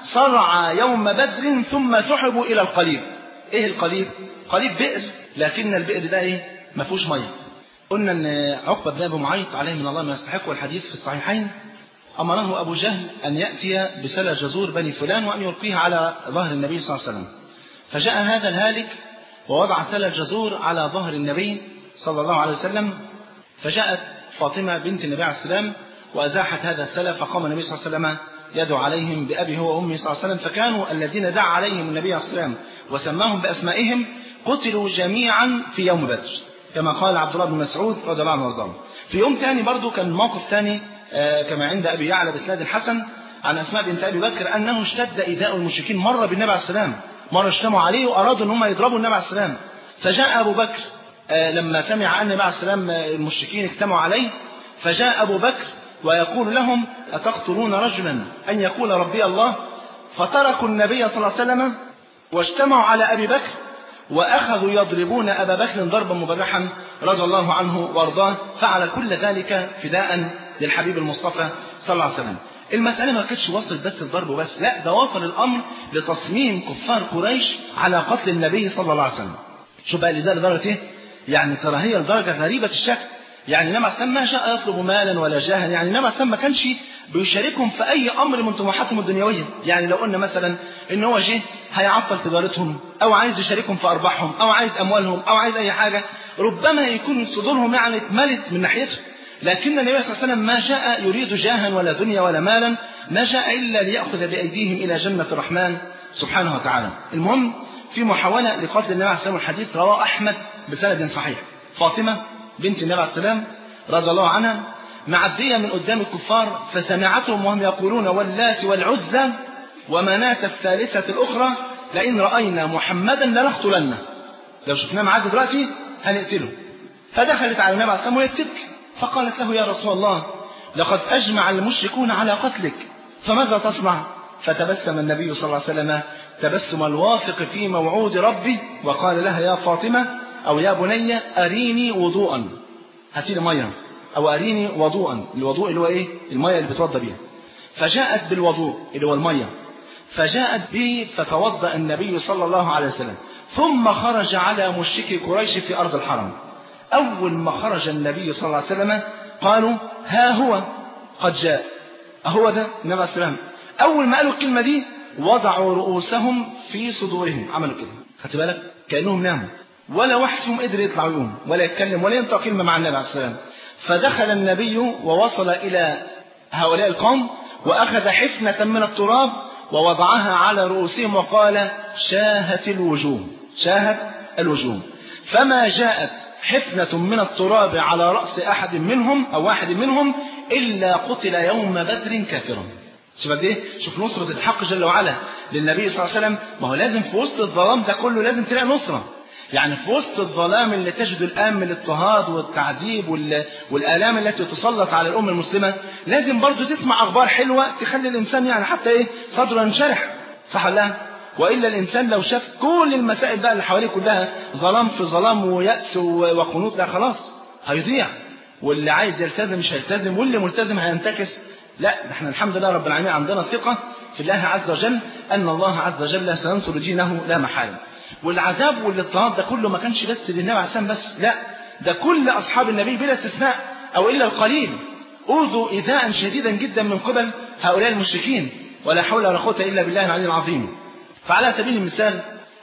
صرع يوم بدر ثم سحبوا إلى القليب إيه القليب؟ قليب بئر لكن البئر ده إيه؟ ما فيهوش مية قلنا أن عقبة بن أبي معيط عليه من الله ما يستحق الحديث في الصحيحين أمره أبو جهل أن يأتي بسلى جزور بني فلان وأن يلقيه على ظهر النبي صلى الله عليه وسلم فجاء هذا الهالك ووضع سلى الجزور على ظهر النبي صلى الله عليه وسلم فجاءت فاطمة بنت النبي عليه السلام وأزاحت هذا السلى فقام النبي صلى الله عليه وسلم يدعو عليهم بأبي هو وأمي صلى الله عليه وسلم فكانوا الذين دعا عليهم النبي عليه السلام وسماهم بأسمائهم قتلوا جميعا في يوم بدر كما قال عبد الله بن مسعود رضي الله عنه وارضاه في يوم ثاني برضه كان موقف ثاني كما عند أبي يعلى بإسناد حسن عن أسماء بنت أبي بكر أنه اشتد إيذاء المشركين مر بالنبي عليه السلام مرة اجتمعوا عليه وأرادوا أن هم يضربوا النبي عليه السلام فجاء أبو بكر لما سمع أن النبي عليه السلام المشركين اجتمعوا عليه فجاء أبو بكر ويقول لهم أتقتلون رجلا أن يقول ربي الله فتركوا النبي صلى الله عليه وسلم واجتمعوا على أبي بكر وأخذوا يضربون أبا بكر ضربا مبرحا رضي الله عنه وارضاه فعل كل ذلك فداء للحبيب المصطفى صلى الله عليه وسلم المسألة ما كانتش وصلت بس الضرب بس لا ده وصل الأمر لتصميم كفار قريش على قتل النبي صلى الله عليه وسلم شو بقى لذلك درجة ايه يعني كراهية لدرجة غريبة الشكل يعني النبي عليه ما جاء يطلب مالا ولا جاها يعني النبي عليه ما كانش بيشاركهم في أي أمر من طموحاتهم الدنيوية يعني لو قلنا مثلا إن هو جه هيعطل تجارتهم أو عايز يشاركهم في أرباحهم أو عايز أموالهم أو عايز أي حاجة ربما يكون صدورهم يعني اتملت من ناحيته لكن النبي صلى الله عليه وسلم ما جاء يريد جاها ولا دنيا ولا مالا ما جاء إلا ليأخذ بأيديهم إلى جنة الرحمن سبحانه وتعالى المهم في محاولة لقتل النبي عليه السلام الحديث رواه أحمد بسند صحيح فاطمة بنت النبي عليه السلام رضي الله عنها معدية من قدام الكفار فسمعتهم وهم يقولون واللات والعزى ومناة الثالثة الأخرى لئن رأينا محمدا لنقتلنه لو شفناه معاذ دلوقتي هنقتله فدخلت على النبي عليه السلام وهي تبكي فقالت له يا رسول الله لقد أجمع المشركون على قتلك فماذا تصنع فتبسم النبي صلى الله عليه وسلم تبسم الواثق في موعود ربي وقال لها يا فاطمة أو يا بني أريني وضوءا هاتي لي مية أو أريني وضوءا الوضوء اللي هو إيه المية اللي بتوضى بيها فجاءت بالوضوء اللي هو المية فجاءت به فتوضأ النبي صلى الله عليه وسلم ثم خرج على مشركي قريش في أرض الحرم أول ما خرج النبي صلى الله عليه وسلم قالوا ها هو قد جاء أهو ده النبي عليه السلام أول ما قالوا الكلمة دي وضعوا رؤوسهم في صدورهم عملوا كده خدت بالك كأنهم ناموا ولا واحد فيهم قدر يطلع ويقوم ولا يتكلم ولا ينطق كلمة مع النبي عليه السلام فدخل النبي ووصل إلى هؤلاء القوم وأخذ حفنة من التراب ووضعها على رؤوسهم وقال شاهت الوجوه شاهت الوجوه فما جاءت حفنة من التراب على رأس أحد منهم أو واحد منهم إلا قتل يوم بدر كافرا شوف قد ايه شوف نصرة الحق جل وعلا للنبي صلى الله عليه وسلم ما هو لازم في وسط الظلام ده كله لازم تلاقي نصرة يعني في وسط الظلام اللي تجد الآن من الاضطهاد والتعذيب والآلام التي تسلط على الأمة المسلمة لازم برضو تسمع أخبار حلوة تخلي الإنسان يعني حتى إيه صدره ينشرح صح ولا وإلا الإنسان لو شاف كل المسائل بقى اللي حواليه كلها ظلام في ظلام ويأس وقنوط لا خلاص هيضيع واللي عايز يلتزم مش هيلتزم واللي ملتزم هينتكس لا احنا الحمد لله رب العالمين عندنا ثقة في الله عز وجل أن الله عز وجل سينصر دينه لا محالة والعذاب والاضطهاد ده كله ما كانش بس للنبي عليه السلام بس لا ده كل أصحاب النبي بلا استثناء أو إلا القليل أوذوا إيذاء شديدا جدا من قبل هؤلاء المشركين ولا حول ولا قوة إلا بالله العلي العظيم فعلى سبيل المثال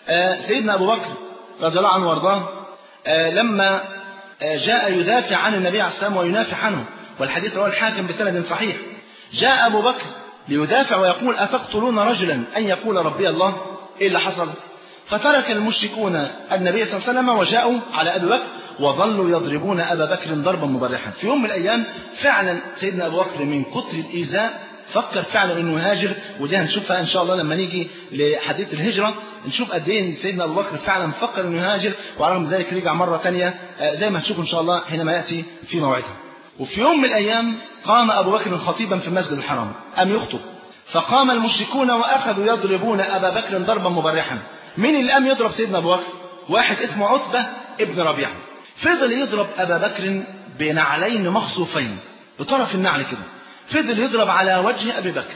سيدنا أبو بكر رضي الله عنه وارضاه لما جاء يدافع عن النبي عليه السلام وينافع عنه والحديث رواه الحاكم بسند صحيح جاء أبو بكر ليدافع ويقول أتقتلون رجلا أن يقول ربي الله إيه اللي حصل فترك المشركون النبي صلى الله عليه وسلم وجاءوا على أبي بكر وظلوا يضربون أبا بكر ضربا مبرحا في يوم من الأيام فعلا سيدنا أبو بكر من كتر الإيذاء فكر فعلا انه يهاجر ودي هنشوفها ان شاء الله لما نيجي لحديث الهجره نشوف قد ايه سيدنا ابو بكر فعلا فكر انه يهاجر وعلى رغم ذلك رجع مره ثانيه زي ما هتشوف ان شاء الله حينما ياتي في موعدها. وفي يوم من الايام قام ابو بكر خطيبا في المسجد الحرام ام يخطب فقام المشركون واخذوا يضربون ابا بكر ضربا مبرحا. مين اللي قام يضرب سيدنا ابو بكر؟ واحد اسمه عتبه ابن ربيعه. فضل يضرب ابا بكر بنعلين مخصوفين بطرف النعل كده. فضل يضرب على وجه أبي بكر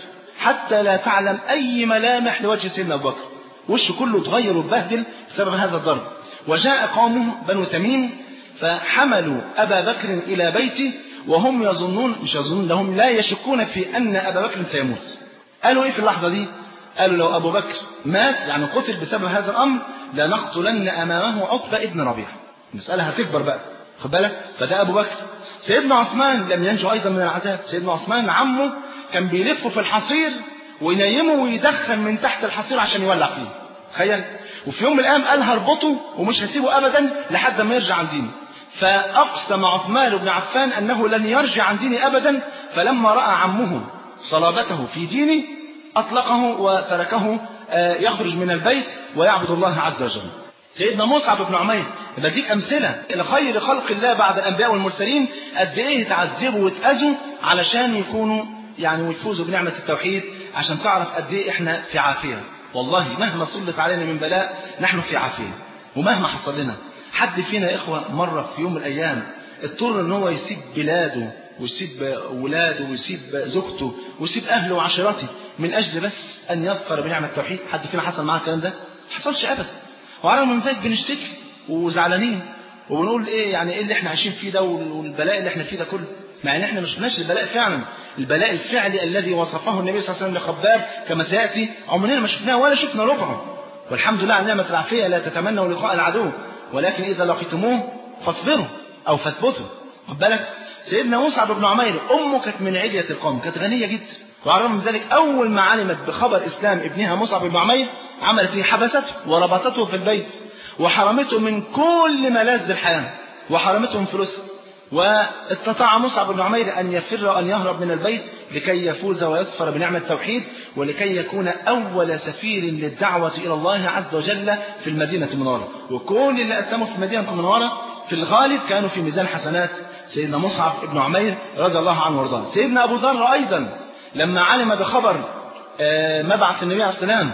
حتى لا تعلم أي ملامح لوجه سيدنا أبو بكر وشه كله اتغير واتبهدل بسبب هذا الضرب وجاء قومه بنو تميم فحملوا أبا بكر إلى بيته وهم يظنون مش يظنون لهم لا يشكون في أن أبا بكر سيموت قالوا إيه في اللحظة دي قالوا لو أبو بكر مات يعني قتل بسبب هذا الأمر لنقتلن أمامه عقبة ابن ربيعة المسألة هتكبر بقى خد بالك فده أبو بكر سيدنا عثمان لم ينجو أيضا من العذاب سيدنا عثمان عمه كان بيلفه في الحصير وينيمه ويدخن من تحت الحصير عشان يولع فيه تخيل وفي يوم من الأيام قال هربطه ومش هسيبه أبدا لحد ما يرجع عن دينه فأقسم عثمان بن عفان أنه لن يرجع عن دينه أبدا فلما رأى عمه صلابته في دينه أطلقه وتركه يخرج من البيت ويعبد الله عز وجل سيدنا مصعب بن عمير بديك أمثلة لخير خلق الله بعد الأنبياء والمرسلين قد إيه تعذبوا واتأذوا علشان يكونوا يعني ويفوزوا بنعمة التوحيد عشان تعرف قد إيه إحنا في عافية والله مهما سلط علينا من بلاء نحن في عافية ومهما حصل لنا حد فينا يا إخوة مرة في يوم من الأيام اضطر إن هو يسيب بلاده ويسيب ولاده ويسيب زوجته ويسيب أهله وعشيرته من أجل بس أن يظفر بنعمة التوحيد حد فينا حصل معاه الكلام ده؟ ما حصلش أبدا وعلى من ذلك بنشتكي وزعلانين وبنقول ايه يعني ايه اللي احنا عايشين فيه ده والبلاء اللي احنا فيه ده كله مع ان احنا ما شفناش البلاء فعلا البلاء الفعلي الذي وصفه النبي صلى الله عليه وسلم لخباب كما سياتي عمرنا ما شفناه ولا شفنا ربعه والحمد لله على نعمه العافيه لا تتمنوا لقاء العدو ولكن اذا لقيتموه فاصبروا او فاثبتوا خد بالك سيدنا مصعب بن عمير امه كانت من عليه القوم كانت غنيه جدا وعلى الرغم من ذلك اول ما علمت بخبر اسلام ابنها مصعب بن عمير عملت ايه حبسته وربطته في البيت وحرمته من كل ملاذ الحياه وحرمته من فلوسه واستطاع مصعب بن عمير أن يفر وأن يهرب من البيت لكي يفوز ويصفر بنعمة التوحيد ولكي يكون أول سفير للدعوة إلى الله عز وجل في المدينة المنورة وكل اللي أسلموا في المدينة المنورة في الغالب كانوا في ميزان حسنات سيدنا مصعب بن عمير رضي الله عنه وارضاه سيدنا أبو ذر أيضا لما علم بخبر مبعث النبي عليه السلام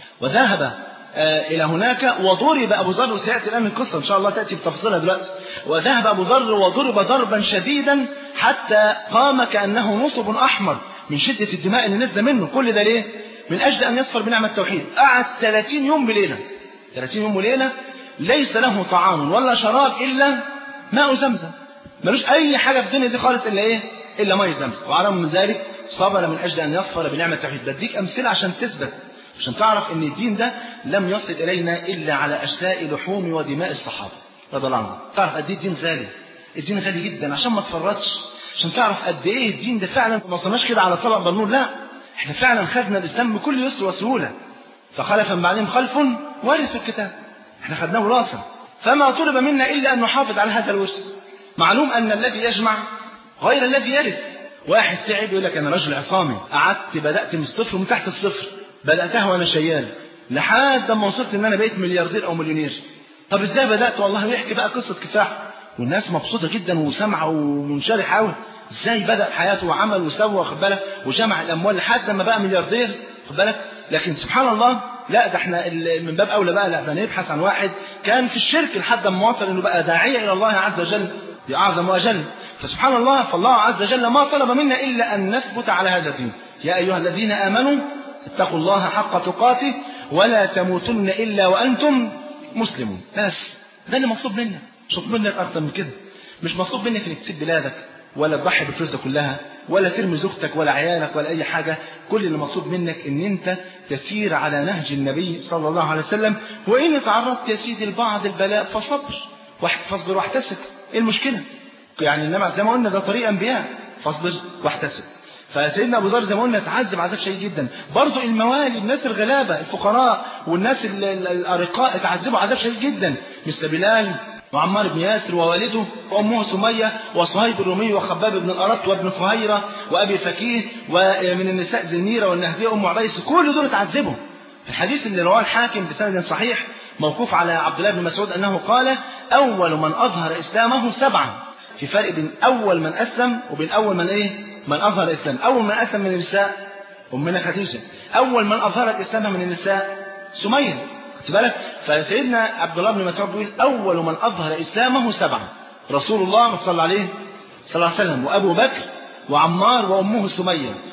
وذهب إلى هناك وضرب أبو ذر وسيأتي الآن القصة إن شاء الله تأتي بتفصيلها دلوقتي وذهب أبو ذر وضرب ضربا شديدا حتى قام كأنه نصب أحمر من شدة الدماء اللي نزل منه كل ده ليه؟ من أجل أن يصفر بنعمة التوحيد قعد 30 يوم بليلة 30 يوم وليلة ليس له طعام ولا شراب إلا ماء زمزم ملوش أي حاجة في الدنيا دي خالص إلا إيه؟ إلا ماء زمزم وعلى من ذلك صبر من أجل أن يظفر بنعمة التوحيد بديك أمثلة عشان تثبت عشان تعرف ان الدين ده لم يصل الينا الا على اشلاء لحوم ودماء الصحابه رضي الله عنهم تعرف قد ايه الدين غالي الدين غالي جدا عشان ما تفرطش عشان تعرف قد ايه الدين ده فعلا ما وصلناش كده على طبق بنور لا احنا فعلا خدنا الاسلام بكل يسر وسهوله فخلف من بعدهم خلف ورثوا الكتاب احنا خدناه وراثه فما طلب منا الا ان نحافظ على هذا الورث معلوم ان الذي يجمع غير الذي يرث واحد تعب يقول لك انا رجل عصامي قعدت بدات من الصفر ومن تحت الصفر بدأتها وأنا شيال لحد ما وصلت إن أنا بقيت ملياردير أو مليونير طب إزاي بدأت والله ويحكي بقى قصة كفاح والناس مبسوطة جدا وسامعة ومنشرحة قوي إزاي بدأ حياته وعمل وسوى واخد بالك وجمع الأموال لحد ما بقى ملياردير واخد بالك لكن سبحان الله لا ده احنا من باب أولى بقى لا ده نبحث عن واحد كان في الشرك لحد ما وصل إنه بقى داعية إلى الله عز وجل بأعظم وأجل فسبحان الله فالله عز وجل ما طلب منا إلا أن نثبت على هذا الدين يا أيها الذين آمنوا اتقوا الله حق تقاته ولا تموتن إلا وأنتم مسلمون بس ده اللي مطلوب منك مش مطلوب منك أكتر من كده مش مطلوب منك إنك تسيب بلادك ولا تضحي بفلوسك كلها ولا ترمي زوجتك ولا عيالك ولا أي حاجة كل اللي مطلوب منك إن أنت تسير على نهج النبي صلى الله عليه وسلم وإن تعرضت يا سيدي لبعض البلاء فصبر فاصبر واحتسب إيه المشكلة؟ يعني إنما زي ما قلنا ده طريق أنبياء فاصبر واحتسب فسيدنا ابو ذر زي ما قلنا اتعذب عذاب شديد جدا برضه الموالي الناس الغلابه الفقراء والناس الارقاء اتعذبوا عذاب شديد جدا مثل بلال وعمار بن ياسر ووالده وامه سميه وصهيب الرومي وخباب بن الارت وابن فهيره وابي فكيه ومن النساء زنيره والنهديه ام عبيس كل دول اتعذبوا الحديث اللي رواه الحاكم بسند صحيح موقوف على عبد الله بن مسعود انه قال اول من اظهر اسلامه سبعه في فرق بين اول من اسلم وبين اول من ايه من أظهر الإسلام أول من أسلم من النساء أمنا خديجة أول من أظهرت إسلامها من النساء سمية خدت بالك فسيدنا عبد الله بن مسعود بيقول أول من أظهر إسلامه سبعة رسول الله صلى الله عليه صلى الله عليه وسلم وأبو بكر وعمار وأمه سمية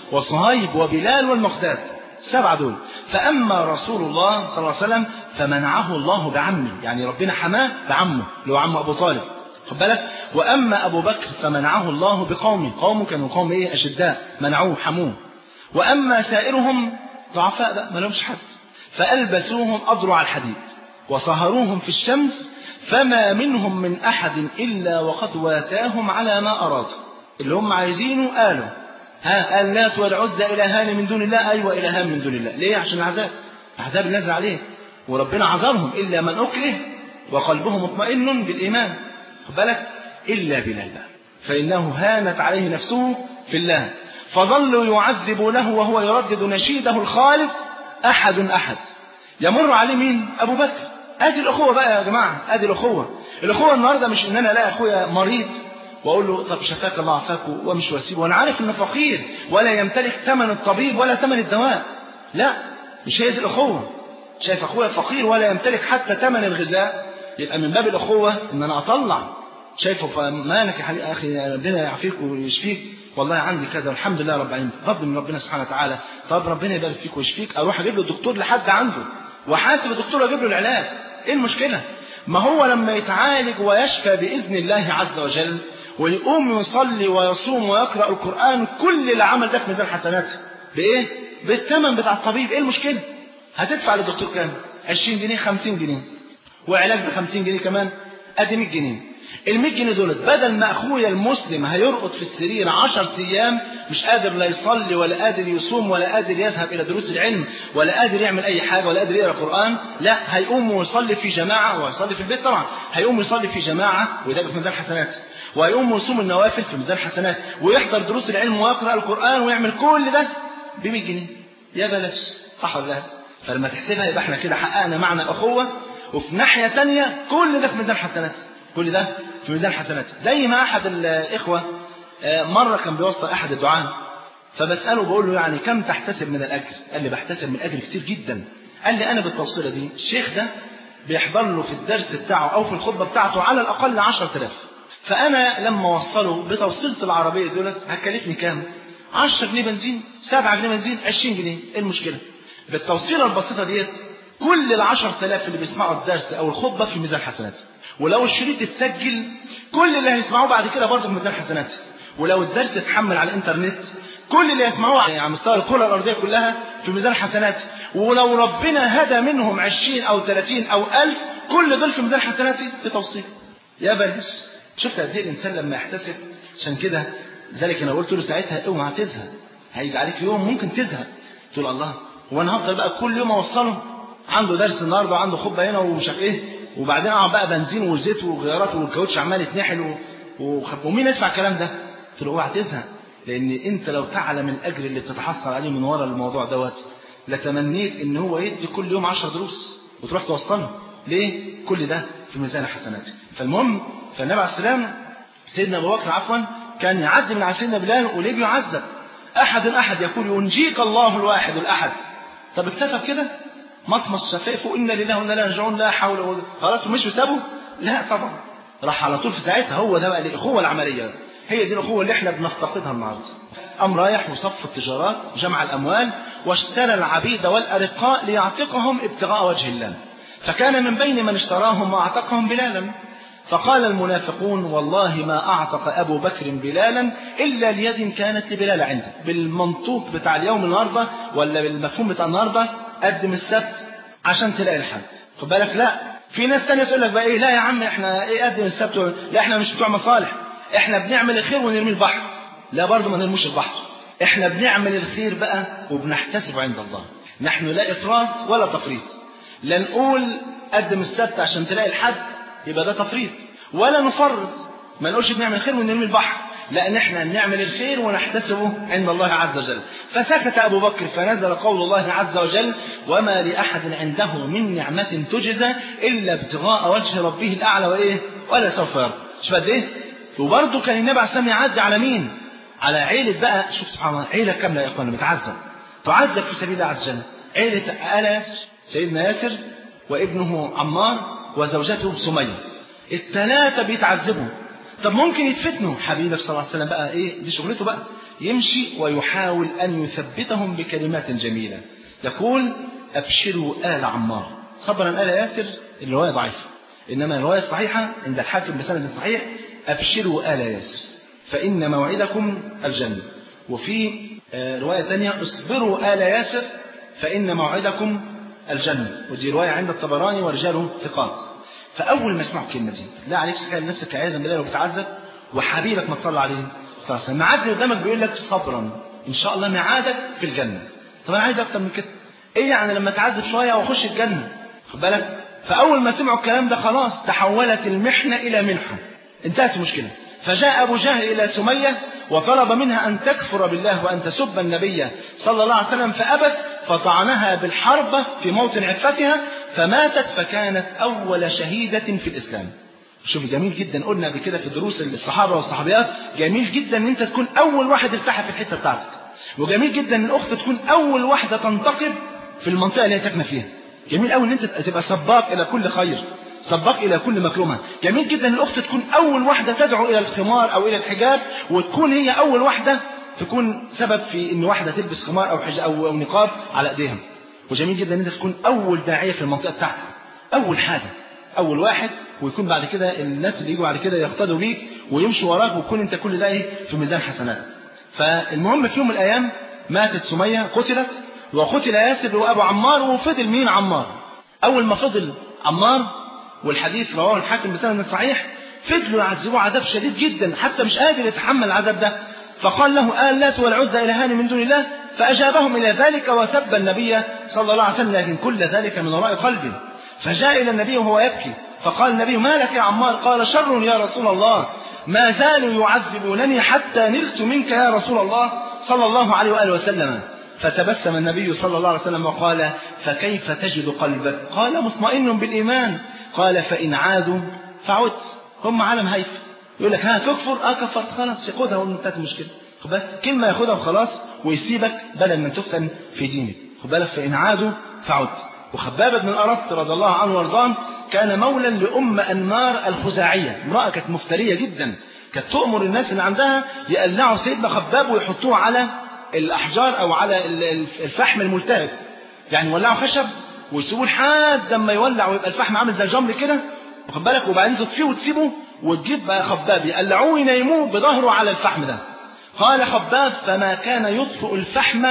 وصهيب وبلال والمقداد السبعة دول فأما رسول الله صلى الله عليه وسلم فمنعه الله بعمه يعني ربنا حماه بعمه اللي هو عم أبو طالب خد بالك وأما أبو بكر فمنعه الله بقومه قومه كانوا قوم إيه أشداء منعوه حموه وأما سائرهم ضعفاء بقى ما لهمش حد فألبسوهم أضرع الحديد وصهروهم في الشمس فما منهم من أحد إلا وقد واتاهم على ما أراد اللي هم عايزينه قالوا ها اللات والعزى إلهان من دون الله أيوة إلهان من دون الله ليه عشان العذاب العذاب نزل عليه وربنا عذرهم إلا من أكره وقلبه مطمئن بالإيمان خد بالك إلا بلال بقى فإنه هانت عليه نفسه في الله فظلوا يعذبونه وهو يردد نشيده الخالد أحد أحد يمر عليه مين أبو بكر ادي الاخوه بقى يا جماعه ادي الاخوه الاخوه النهارده مش ان انا الاقي اخويا مريض واقول له طب شفاك الله عافاك ومش واسيبه وانا عارف انه فقير ولا يمتلك ثمن الطبيب ولا ثمن الدواء لا مش هي دي الاخوه شايف اخويا فقير ولا يمتلك حتى ثمن الغذاء يبقى من باب الاخوه ان انا اطلع شايفه فمالك يا اخي ربنا يعافيك ويشفيك والله عندي كذا والحمد لله رب العالمين فضل من ربنا سبحانه وتعالى طب ربنا يبارك فيك ويشفيك اروح اجيب له دكتور لحد عنده وحاسب الدكتور واجيب له العلاج ايه المشكلة ما هو لما يتعالج ويشفى بإذن الله عز وجل ويقوم يصلي ويصوم ويقرأ القرآن كل العمل ده في ميزان حسناته بإيه؟ بالثمن بتاع الطبيب إيه المشكلة؟ هتدفع للدكتور كام؟ 20 جنيه 50 جنيه وعلاج ب 50 جنيه كمان أدي 100 جنيه ال 100 جنيه دولت بدل ما أخويا المسلم هيرقد في السرير 10 أيام مش قادر لا يصلي ولا قادر يصوم ولا قادر يذهب إلى دروس العلم ولا قادر يعمل أي حاجة ولا قادر يقرأ قرآن لا هيقوم ويصلي في جماعة ويصلي في البيت طبعا هيقوم يصلي في جماعة وده في ميزان حسنات وهيقوم ويصوم النوافل في ميزان حسنات ويحضر دروس العلم ويقرأ القرآن ويعمل كل ده ب 100 جنيه يا بلاش صح ولا لا؟ فلما تحسبها يبقى احنا كده حققنا معنى الأخوة وفي ناحية تانية كل ده في ميزان حسنات كل ده في ميزان حسنات زي ما أحد الإخوة مرة كان بيوصل أحد الدعاة فبسأله بقول له يعني كم تحتسب من الأجر قال لي بحتسب من الأجر كتير جدا قال لي أنا بالتوصيلة دي الشيخ ده بيحضر له في الدرس بتاعه أو في الخطبة بتاعته على الأقل 10000 فأنا لما وصله بتوصيلة العربية دولت هتكلفني كام 10 جنيه بنزين 7 جنيه بنزين 20 جنيه ايه المشكلة بالتوصيلة البسيطة ديت كل ال 10000 اللي بيسمعوا الدرس أو الخطبة في ميزان حسنات ولو الشريط اتسجل كل اللي هيسمعوه بعد كده برضه في ميزان حسنات ولو الدرس اتحمل على الانترنت كل اللي يسمعوه على مستوى الكرة الأرضية كلها في ميزان حسنات ولو ربنا هدى منهم 20 أو 30 أو 1000 كل دول في ميزان حسناتي بتوصيل يا بلش شفت قد ايه الإنسان لما يحتسب عشان كده ذلك أنا قلت له ساعتها اوعى تزهق هيجي عليك يوم ممكن تزهق تقول الله وانا هفضل بقى كل يوم اوصله عنده درس النهارده وعنده خطبه هنا ومش عارف ايه وبعدين اقعد بقى بنزين وزيت وغيارات والكاوتش عمال يتنحل و... و... ومين يدفع الكلام ده؟ قلت له اوعى تزهق لان انت لو تعلم الاجر اللي بتتحصل عليه من ورا الموضوع دوت لتمنيت ان هو يدي كل يوم 10 دروس وتروح توصله ليه؟ كل ده في ميزان حسناتي فالمهم فالنبي عليه السلام سيدنا ابو بكر عفوا كان يعدي من على سيدنا بلال وليه بيعذب احد احد يقول ينجيك الله الواحد الاحد طب اكتفى بكده مطمس شفافه إنا لله وإنا لا راجعون لا حول ولا خلاص ومش وسابه لا طبعا راح على طول في ساعتها هو ده بقى الأخوة العملية هي دي الأخوة اللي احنا بنفتقدها النهارده قام رايح وصف التجارات جمع الأموال واشترى العبيد والأرقاء ليعتقهم ابتغاء وجه الله فكان من بين من اشتراهم وأعتقهم بلالا فقال المنافقون والله ما أعتق أبو بكر بلالا إلا ليد كانت لبلال عنده بالمنطوق بتاع اليوم النهاردة ولا بالمفهوم بتاع النهاردة قدم السبت عشان تلاقي الحد خد بالك لا في ناس تانية تقول لك بقى ايه لا يا عم احنا ايه قدم السبت لا احنا مش بتوع مصالح احنا بنعمل الخير ونرمي البحر لا برضه ما نرموش البحر احنا بنعمل الخير بقى وبنحتسب عند الله نحن لا افراط ولا تفريط لا نقول قدم السبت عشان تلاقي الحد يبقى ده تفريط ولا نفرط ما نقولش بنعمل الخير ونرمي البحر لأن احنا نعمل الخير ونحتسبه عند الله عز وجل فسكت أبو بكر فنزل قول الله عز وجل وما لأحد عنده من نعمة تجزى إلا ابتغاء وجه ربه الأعلى وإيه ولا سوف يرضى شوف قد إيه وبرضه كان النبي عليه الصلاة والسلام يعدي على مين على عيلة بقى شوف سبحان الله عيلة كاملة يا إخوانا بتعذب تعذب في سبيل الله عز وجل عيلة آل ياسر سيدنا ياسر وابنه عمار وزوجته سمية الثلاثة بيتعذبوا طب ممكن يتفتنوا حبيبك صلى الله عليه وسلم بقى ايه دي شغلته بقى يمشي ويحاول أن يثبتهم بكلمات جميلة يقول أبشروا آل عمار صبرا آل ياسر الرواية ضعيفة إنما الرواية الصحيحة عند الحاكم بسند صحيح أبشروا آل ياسر فإن موعدكم الجنة وفي رواية ثانية اصبروا آل ياسر فإن موعدكم الجنة ودي رواية عند الطبراني ورجاله ثقات فأول ما يسمعوا الكلمة دي لا عليك تخيل نفسك عياذا بالله وبتعذب وحبيبك ما تصلى عليه صلى الله عليه وسلم معدي قدامك بيقول لك صبرا إن شاء الله ميعادك في الجنة طب أنا عايز أكتر من كده إيه يعني لما تعذب شوية وأخش الجنة خد بالك فأول ما سمعوا الكلام ده خلاص تحولت المحنة إلى منحة انتهت المشكلة فجاء أبو جهل إلى سمية وطلب منها أن تكفر بالله وأن تسب النبي صلى الله عليه وسلم فأبت فطعنها بالحربة في موطن عفتها فماتت فكانت أول شهيدة في الإسلام شوف جميل جدا قلنا قبل كده في دروس الصحابة والصحابيات جميل جدا ان انت تكون اول واحد ارتاح في الحتة بتاعتك وجميل جدا ان الاخت تكون اول واحدة تنتقب في المنطقة اللي هي ساكنة فيها جميل قوي ان انت تبقى سباق الى كل خير سباق الى كل مكرمه جميل جدا ان الاخت تكون اول واحده تدعو الى الخمار او الى الحجاب وتكون هي اول واحده تكون سبب في ان واحده تلبس خمار او حجاب او, أو نقاب على ايديها وجميل جدا ان انت تكون اول داعيه في المنطقه بتاعتك اول حاجه اول واحد ويكون بعد كده الناس اللي يجوا بعد كده يقتدوا بيك ويمشوا وراك ويكون انت كل ده ايه في ميزان حسناتك فالمهم في يوم من الايام ماتت سميه قتلت وقتل ياسر وابو عمار وفضل مين عمار اول ما فضل عمار والحديث رواه الحاكم بسند صحيح فضلوا يعذبوه عذاب شديد جدا حتى مش قادر يتحمل العذاب ده فقال له آلات والعزى إلهان من دون الله فأجابهم إلى ذلك وسب النبي صلى الله عليه وسلم لكن كل ذلك من وراء قلبه فجاء إلى النبي وهو يبكي فقال النبي ما لك يا عمار قال شر يا رسول الله ما زالوا يعذبونني حتى نلت منك يا رسول الله صلى الله عليه وآله وسلم فتبسم النبي صلى الله عليه وسلم وقال فكيف تجد قلبك قال مطمئن بالإيمان قال فإن عادوا فعدت هم عالم هيف يقول لك ها تكفر اه كفرت خلاص ياخدها وانتهت المشكله خد بالك كلمه ياخدها وخلاص ويسيبك بدل من تفتن في دينك خد بالك فان عادوا فعدت وخباب بن الأرط رضي الله عنه وارضاه كان مولا لأم أنمار الخزاعية امرأة كانت مفترية جدا كانت تؤمر الناس اللي عندها يقلعوا سيدنا خباب ويحطوه على الأحجار أو على الفحم الملتهب يعني يولعوا خشب ويسيبوه لحد لما يولع ويبقى الفحم عامل زي الجمر كده واخد بالك وبعدين تطفيه وتسيبه وتجيب بقى خباب يقلعوه وينيموه بظهره على الفحم ده قال خباب فما كان يطفئ الفحم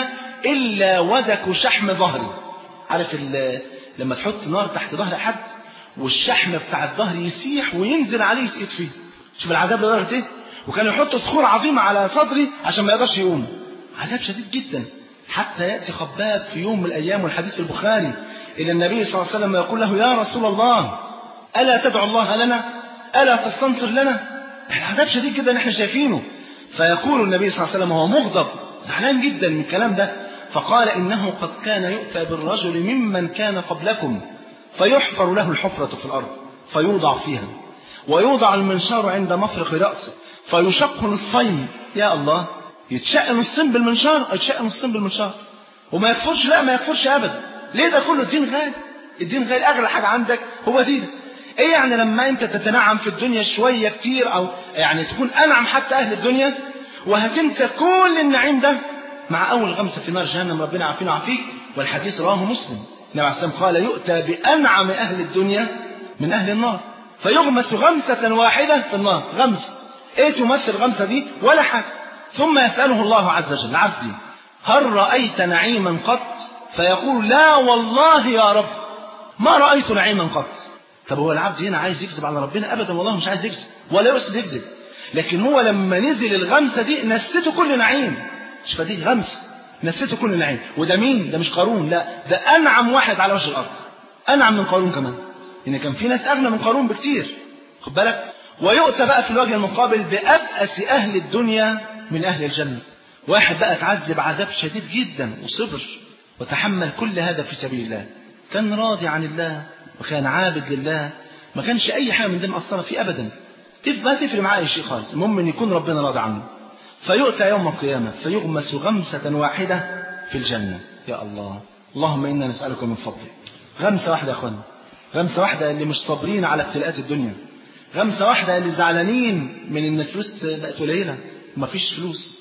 إلا ودك شحم ظهري عارف لما تحط نار تحت ظهر حد والشحم بتاع الظهر يسيح وينزل عليه يطفيه شوف العذاب لدرجة ايه وكان يحط صخور عظيمة على صدري عشان ما يقدرش يقوم عذاب شديد جدا حتى يأتي خباب في يوم من الأيام والحديث في البخاري إلى النبي صلى الله عليه وسلم ويقول له يا رسول الله ألا تدعو الله لنا ألا تستنصر لنا العذاب شديد جدا احنا شايفينه فيقول النبي صلى الله عليه وسلم وهو مغضب زعلان جدا من الكلام ده فقال إنه قد كان يؤتى بالرجل ممن كان قبلكم فيحفر له الحفرة في الأرض فيوضع فيها ويوضع المنشار عند مفرق رأسه فيشق نصفين يا الله يتشق نصين بالمنشار يتشق نصين بالمنشار وما يكفرش لا ما يكفرش أبدا ليه ده كله الدين غالي الدين غالي أغلى حاجة عندك هو دينك ايه يعني لما انت تتنعم في الدنيا شوية كتير او يعني تكون انعم حتى اهل الدنيا وهتنسى كل النعيم ده مع اول غمسة في نار جهنم ربنا عافينا وعافيك والحديث رواه مسلم النبي عليه الصلاه قال يؤتى بانعم اهل الدنيا من اهل النار فيغمس غمسة واحدة في النار غمس ايه تمثل الغمسة دي ولا حاجة ثم يسأله الله عز وجل عبدي هل رأيت نعيما قط فيقول لا والله يا رب ما رأيت نعيما قط طب هو العبد هنا عايز يكذب على ربنا ابدا والله مش عايز يكذب ولا يقصد يكذب لكن هو لما نزل الغمسه دي نسيته كل نعيم مش فدي غمسه نسيته كل نعيم وده مين ده مش قارون لا ده انعم واحد على وجه الارض انعم من قارون كمان ان كان في ناس اغنى من قارون بكتير خد بالك ويؤتى بقى في الوجه المقابل بأبأس أهل الدنيا من أهل الجنة واحد بقى اتعذب عذاب شديد جدا وصبر وتحمل كل هذا في سبيل الله كان راضي عن الله وكان عابد لله ما كانش أي حاجة من دي مأثرة فيه أبدا ما تفرق معاه أي شيء خالص المهم أن يكون ربنا راضي عنه فيؤتى يوم القيامة فيغمس غمسة واحدة في الجنة يا الله اللهم إنا نسألك من فضلك غمسة واحدة يا أخوانا غمسة واحدة اللي مش صابرين على ابتلاءات الدنيا غمسة واحدة اللي زعلانين من إن الفلوس بقت قليلة ومفيش فلوس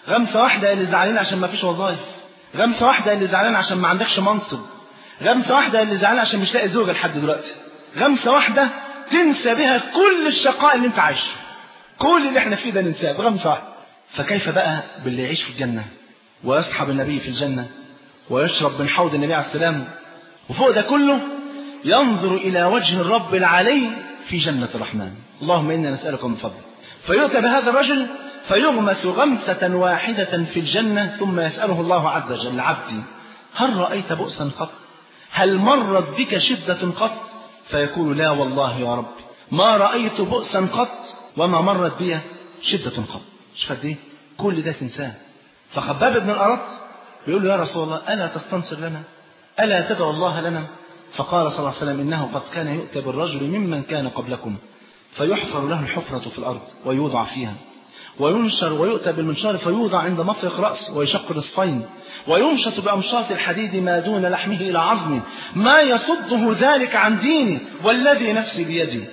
غمسة واحدة اللي زعلان عشان ما فيش وظائف غمسة واحدة اللي زعلان عشان ما عندكش منصب غمسة واحدة اللي زعلان عشان مش لاقي زوجة لحد دلوقتي غمسة واحدة تنسى بها كل الشقاء اللي انت عايشه كل اللي احنا فيه ده ننساه بغمسة واحدة فكيف بقى باللي يعيش في الجنة ويصحب النبي في الجنة ويشرب من حوض النبي عليه السلام وفوق ده كله ينظر إلى وجه الرب العلي في جنة الرحمن اللهم إنا نسألك من فضلك فيؤتى بهذا الرجل فيغمس غمسة واحدة في الجنة ثم يسأله الله عز وجل عبدي هل رأيت بؤسا قط هل مرت بك شدة قط فيقول لا والله يا رب ما رأيت بؤسا قط وما مرت بي شدة قط مش قد ايه كل ده تنساه فخباب بن الأرط بيقول له يا رسول الله ألا تستنصر لنا ألا تدعو الله لنا فقال صلى الله عليه وسلم إنه قد كان يؤتى بالرجل ممن كان قبلكم فيحفر له الحفرة في الأرض ويوضع فيها وينشر ويؤتى بالمنشار فيوضع عند مفرق رأس ويشق نصفين ويمشط بأمشاط الحديد ما دون لحمه إلى عظمه ما يصده ذلك عن ديني والذي نفسي بيدي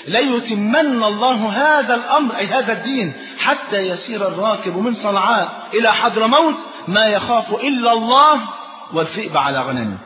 ليتمن الله هذا الأمر أي هذا الدين حتى يسير الراكب من صنعاء إلى حضرموت ما يخاف إلا الله والذئب على غنمه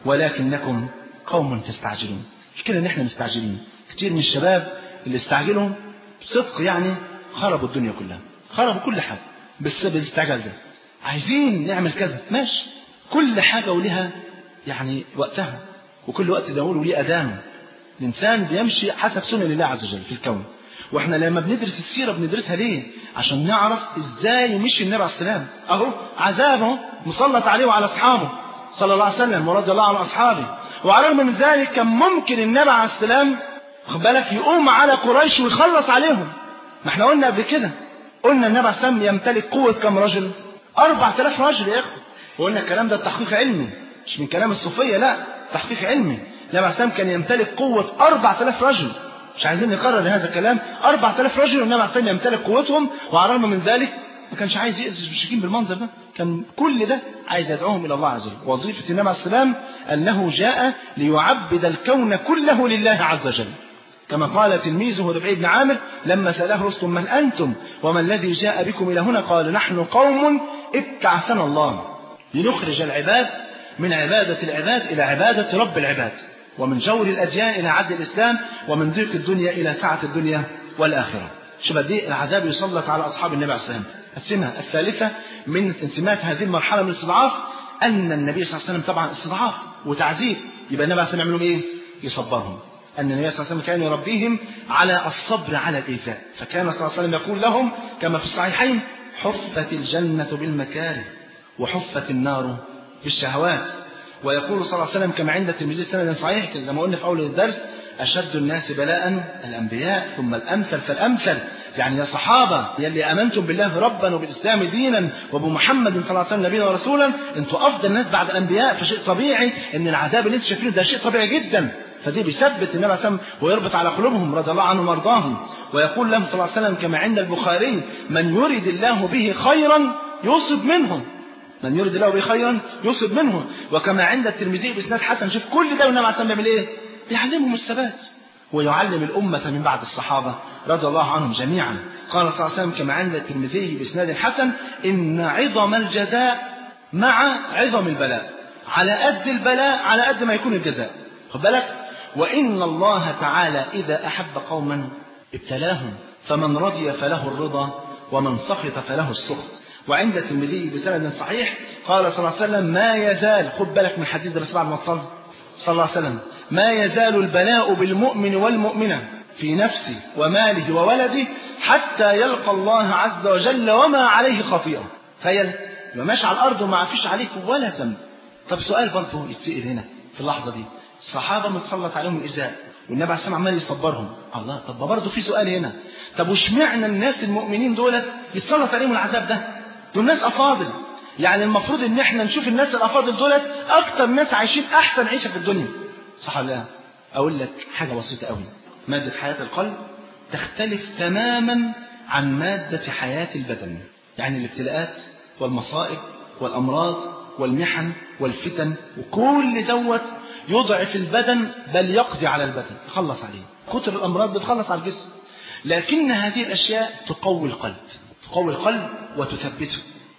ولكنكم قوم تستعجلون مش كده ان احنا مستعجلين كتير من الشباب اللي استعجلوا بصدق يعني خربوا الدنيا كلها خربوا كل حاجة بسبب الاستعجال ده عايزين نعمل كذا ماشي كل حاجة ولها يعني وقتها وكل وقت ده وليه أذانه الإنسان بيمشي حسب سنن الله عز وجل في الكون واحنا لما بندرس السيرة بندرسها ليه عشان نعرف ازاي مشي النبي عليه السلام اهو عذابه مسلط عليه وعلى اصحابه صلى الله عليه وسلم ورضي الله عن اصحابه وعلى الرغم من ذلك كان ممكن النبي عليه السلام خد بالك يقوم على قريش ويخلص عليهم ما احنا قلنا قبل كده قلنا النبي عليه السلام يمتلك قوة كم رجل 4000 رجل يا اخوة وقلنا الكلام ده تحقيق علمي مش من كلام الصوفية لا تحقيق علمي النبي عليه السلام كان يمتلك قوة 4000 رجل مش عايزين نكرر هذا الكلام 4000 رجل والنبي عليه السلام يمتلك قوتهم وعلى الرغم من ذلك ما كانش عايز يأذي المشركين بالمنظر ده كان كل ده عايز يدعوهم إلى الله عز وجل وظيفة النبي عليه السلام أنه جاء ليعبد الكون كله لله عز وجل كما قال تلميذه ربعي بن عامر لما سأله رستم من أنتم وما الذي جاء بكم إلى هنا قال نحن قوم ابتعثنا الله لنخرج العباد من عبادة العباد إلى عبادة رب العباد ومن جور الأديان إلى عدل الإسلام ومن ضيق الدنيا إلى سعة الدنيا والآخرة شبه دي العذاب يسلط على أصحاب النبي عليه السلام السمة الثالثة من تنسيمات هذه المرحلة من الاستضعاف أن النبي صلى الله عليه وسلم طبعا استضعاف وتعذيب يبقى النبي عليه السلام يعملوا إيه؟ يصبرهم أن النبي صلى الله عليه وسلم كان يربيهم على الصبر على الإيذاء فكان صلى الله عليه وسلم يقول لهم كما في الصحيحين حفت الجنة بالمكاره وحفت النار بالشهوات ويقول صلى الله عليه وسلم كما عند الترمذي سند صحيح زي ما قلنا في أول الدرس أشد الناس بلاء الأنبياء ثم الأمثل فالأمثل يعني يا صحابة يلي أمنتم بالله ربا وبالإسلام دينا وبمحمد صلى الله عليه وسلم نبينا ورسولا أنتوا أفضل الناس بعد الأنبياء فشيء طبيعي أن العذاب اللي أنتم شايفينه ده شيء طبيعي جدا فدي بيثبت النبي عليه الصلاه ويربط على قلوبهم رضي الله عنهم وارضاهم ويقول لهم صلى الله عليه وسلم كما عند البخاري من يرد الله به خيرا يصب منهم من يرد الله به خيرا يصب منه وكما عند الترمذي باسناد حسن شوف كل ده والنبي عليه الصلاه بيعمل ايه؟ بيعلمهم الثبات ويعلم الأمة من بعد الصحابة رضي الله عنهم جميعا قال صلى الله عليه وسلم كما عند الترمذي بإسناد حسن إن عظم الجزاء مع عظم البلاء على قد البلاء على قد ما يكون الجزاء خد بالك وإن الله تعالى إذا أحب قوما ابتلاهم فمن رضي فله الرضا ومن سخط فله السخط وعند الترمذي بسند صحيح قال صلى الله عليه وسلم ما يزال خد بالك من حديث الرسول بعد ما تصلي صلى الله عليه وسلم ما يزال البلاء بالمؤمن والمؤمنة في نفسه وماله وولده حتى يلقى الله عز وجل وما عليه خطيئة تخيل ما ماشي على الأرض وما فيش عليك ولا ذنب طب سؤال برضه يتسأل هنا في اللحظة دي الصحابة متسلط عليهم الإزاء والنبي عليه السلام عمال يصبرهم الله طب برضه في سؤال هنا طب واشمعنى الناس المؤمنين دولت يتسلط عليهم العذاب ده دول ناس أفاضل يعني المفروض ان احنا نشوف الناس الافاضل دولت اكتر ناس عايشين احسن عيشه في الدنيا صح ولا لا اقول لك حاجه بسيطه قوي ماده حياه القلب تختلف تماما عن ماده حياه البدن يعني الابتلاءات والمصائب والامراض والمحن والفتن وكل دوت يضعف البدن بل يقضي على البدن يخلص عليه كتر الامراض بتخلص على الجسم لكن هذه الاشياء تقوي القلب تقوي القلب وتثبته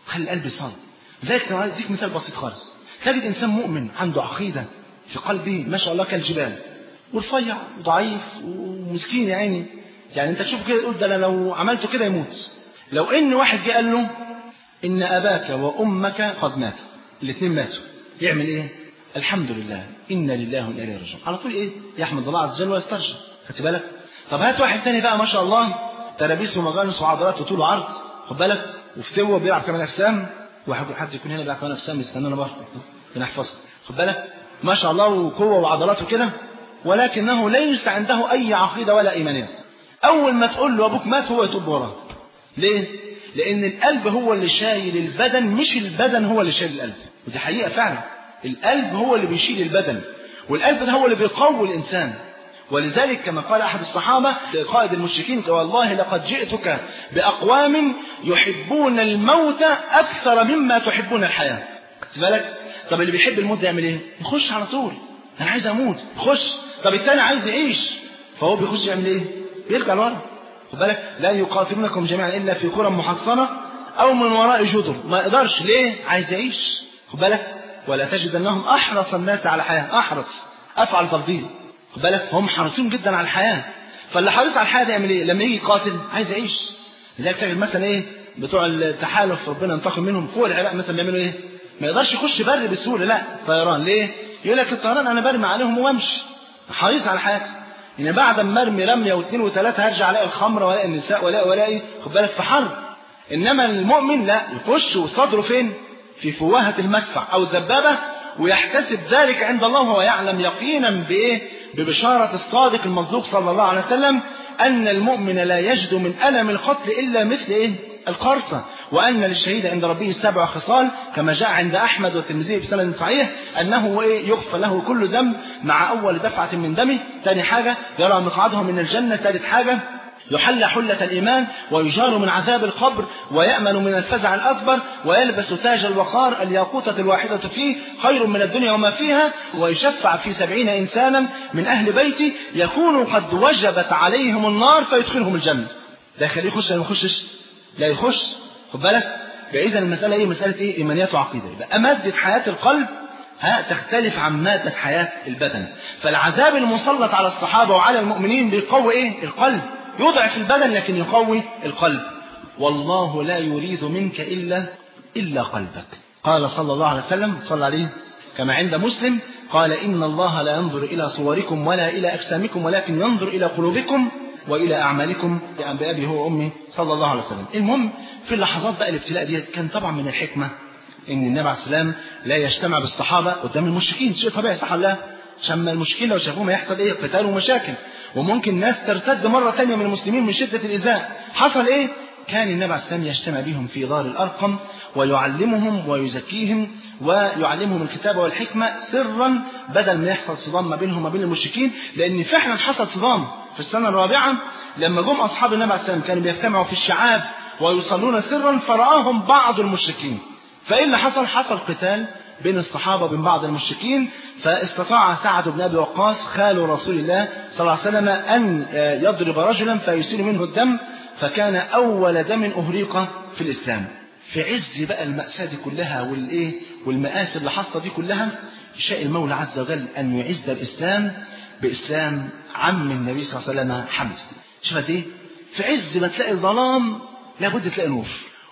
خلي القلب صادق زيك اديك مثال بسيط خالص تجد انسان مؤمن عنده عقيده في قلبه ما شاء الله كالجبال ورفيع وضعيف ومسكين يا عيني يعني انت تشوف كده تقول ده انا لو عملته كده يموت لو ان واحد جه قال له ان اباك وامك قد ماتوا الاثنين ماتوا يعمل ايه الحمد لله انا لله وانا اليه راجعون على طول ايه يحمد الله عز وجل ويسترجع خدت بالك طب هات واحد تاني بقى ما شاء الله ترابيس ومجانس وعضلات وطول وعرض خد بالك وفتوه بيلعب كمان اجسام واحد حد يكون هنا بيلعب كمان اجسام يستنانا بره بنحفظها خد بالك ما شاء الله وقوه وعضلات وكده ولكنه ليس عنده اي عقيده ولا ايمانيات اول ما تقول له ابوك مات هو يتوب وراه ليه لان القلب هو اللي شايل البدن مش البدن هو اللي شايل القلب ودي حقيقه فعلا القلب هو اللي بيشيل البدن والقلب ده هو اللي بيقوي الانسان ولذلك كما قال أحد الصحابة لقائد المشركين والله لقد جئتك بأقوام يحبون الموت أكثر مما تحبون الحياة خدت بالك طب اللي بيحب الموت يعمل ايه يخش على طول انا عايز اموت يخش طب التاني عايز يعيش فهو بيخش يعمل ايه بيرجع لورا خد بالك لا يقاتلونكم جميعا الا في قرى محصنه او من وراء جدر ما يقدرش ليه عايز يعيش خد بالك ولا تجدنهم احرص الناس على حياه احرص افعل تفضيل خد بالك هم حريصين جدا على الحياه فاللي حريص على الحياه ده يعمل ايه لما يجي يقاتل عايز يعيش لذلك تجد مثلا ايه بتوع التحالف ربنا ينتقم منهم فوق العراق مثلا بيعملوا ايه ما يقدرش يخش بر بسهوله لا طيران ليه يقول لك الطيران انا برمي عليهم وامشي حريص على حياتي ان بعد ما ارمي رميه واثنين وثلاثه هرجع الاقي الخمر والاقي النساء والاقي والاقي خد بالك في حرب انما المؤمن لا يخش وصدره فين في فواهه المدفع او الدبابه ويحتسب ذلك عند الله وهو يعلم يقينا بايه ببشاره الصادق المصدوق صلى الله عليه وسلم ان المؤمن لا يجد من الم القتل الا مثل ايه القرصة وأن للشهيد عند ربه سبع خصال كما جاء عند أحمد والترمذي بسند صحيح أنه إيه يغفر له كل ذنب مع أول دفعة من دمه ثاني حاجة يرى مقعده من الجنة ثالث حاجة يحل حلة الإيمان ويجار من عذاب القبر ويأمن من الفزع الأكبر ويلبس تاج الوقار الياقوتة الواحدة فيه خير من الدنيا وما فيها ويشفع في سبعين إنسانا من أهل بيتي يكون قد وجبت عليهم النار فيدخلهم الجنة ده يخليه يخش ولا ما يخشش لا يخش خد بالك فإذا المسألة إيه مسألة إيه إيمانيات وعقيدة يبقى مادة حياة القلب ها تختلف عن مادة حياة البدن فالعذاب المسلط على الصحابة وعلى المؤمنين بيقوي إيه القلب يضعف البدن لكن يقوي القلب والله لا يريد منك إلا إلا قلبك قال صلى الله عليه وسلم صلى عليه كما عند مسلم قال إن الله لا ينظر إلى صوركم ولا إلى أجسامكم ولكن ينظر إلى قلوبكم وإلى أعمالكم يعني بأبي هو وأمي صلى الله عليه وسلم المهم في اللحظات بقى الابتلاء دي كان طبعا من الحكمة إن النبي عليه السلام لا يجتمع بالصحابة قدام المشركين شيء طبيعي صح ولا عشان المشكلة لو شافوهم هيحصل إيه قتال ومشاكل وممكن ناس ترتد مرة تانية من المسلمين من شدة الإزاء حصل إيه كان النبي عليه السلام يجتمع بهم في دار الأرقم ويعلمهم ويزكيهم ويعلمهم الكتاب والحكمة سرا بدل ما يحصل صدام ما بينهم وبين المشركين لأن فعلا حصل صدام في السنة الرابعة لما جم أصحاب النبي عليه السلام كانوا بيجتمعوا في الشعاب ويصلون سرا فرآهم بعض المشركين فإيه اللي حصل؟ حصل قتال بين الصحابة وبين بعض المشركين فاستطاع سعد بن أبي وقاص خال رسول الله صلى الله عليه وسلم أن يضرب رجلا فيسيل منه الدم فكان أول دم أهريق في الإسلام في عز بقى المأساة دي كلها والإيه والمآسي اللي حصلت دي كلها شاء المولى عز وجل أن يعز الإسلام بإسلام عم النبي صلى الله عليه وسلم حمزة شوف قد إيه في عز ما تلاقي الظلام لابد تلاقي نور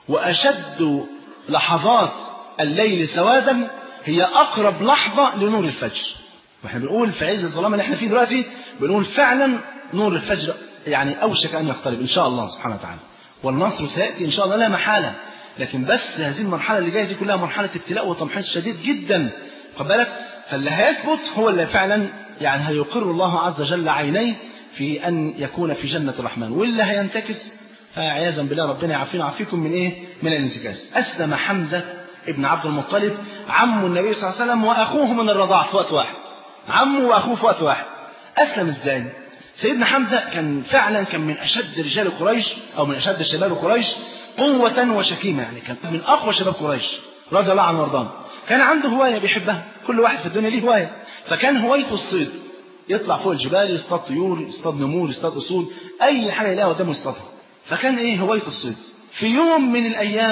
وأشد لحظات الليل سوادا هي أقرب لحظة لنور الفجر واحنا بنقول في عز الظلام اللي احنا فيه دلوقتي بنقول فعلا نور الفجر يعني أوشك أن يقترب إن شاء الله سبحانه وتعالى والنصر سيأتي إن شاء الله لا محالة لكن بس هذه المرحلة اللي جاية دي كلها مرحلة ابتلاء وتمحيص شديد جدا خد بالك فاللي هيثبت هو اللي فعلا يعني هيقر الله عز وجل عينيه في أن يكون في جنة الرحمن واللي هينتكس عياذا بالله ربنا يعافينا ويعافيكم من إيه؟ من الانتكاس أسلم حمزة ابن عبد المطلب عم النبي صلى الله عليه وسلم وأخوه من الرضاعة في وقت واحد عمه وأخوه في وقت واحد أسلم إزاي؟ سيدنا حمزة كان فعلا كان من أشد رجال قريش أو من أشد شباب قريش قوة وشكيمة يعني كان من أقوى شباب قريش رضي الله عنه وارضاه كان عنده هواية بيحبها كل واحد في الدنيا ليه هواية فكان هوايته الصيد يطلع فوق الجبال يصطاد طيور يصطاد نمور يصطاد أسود أي حاجة يلاقيها قدامه يصطادها فكان إيه هوايته الصيد في يوم من الأيام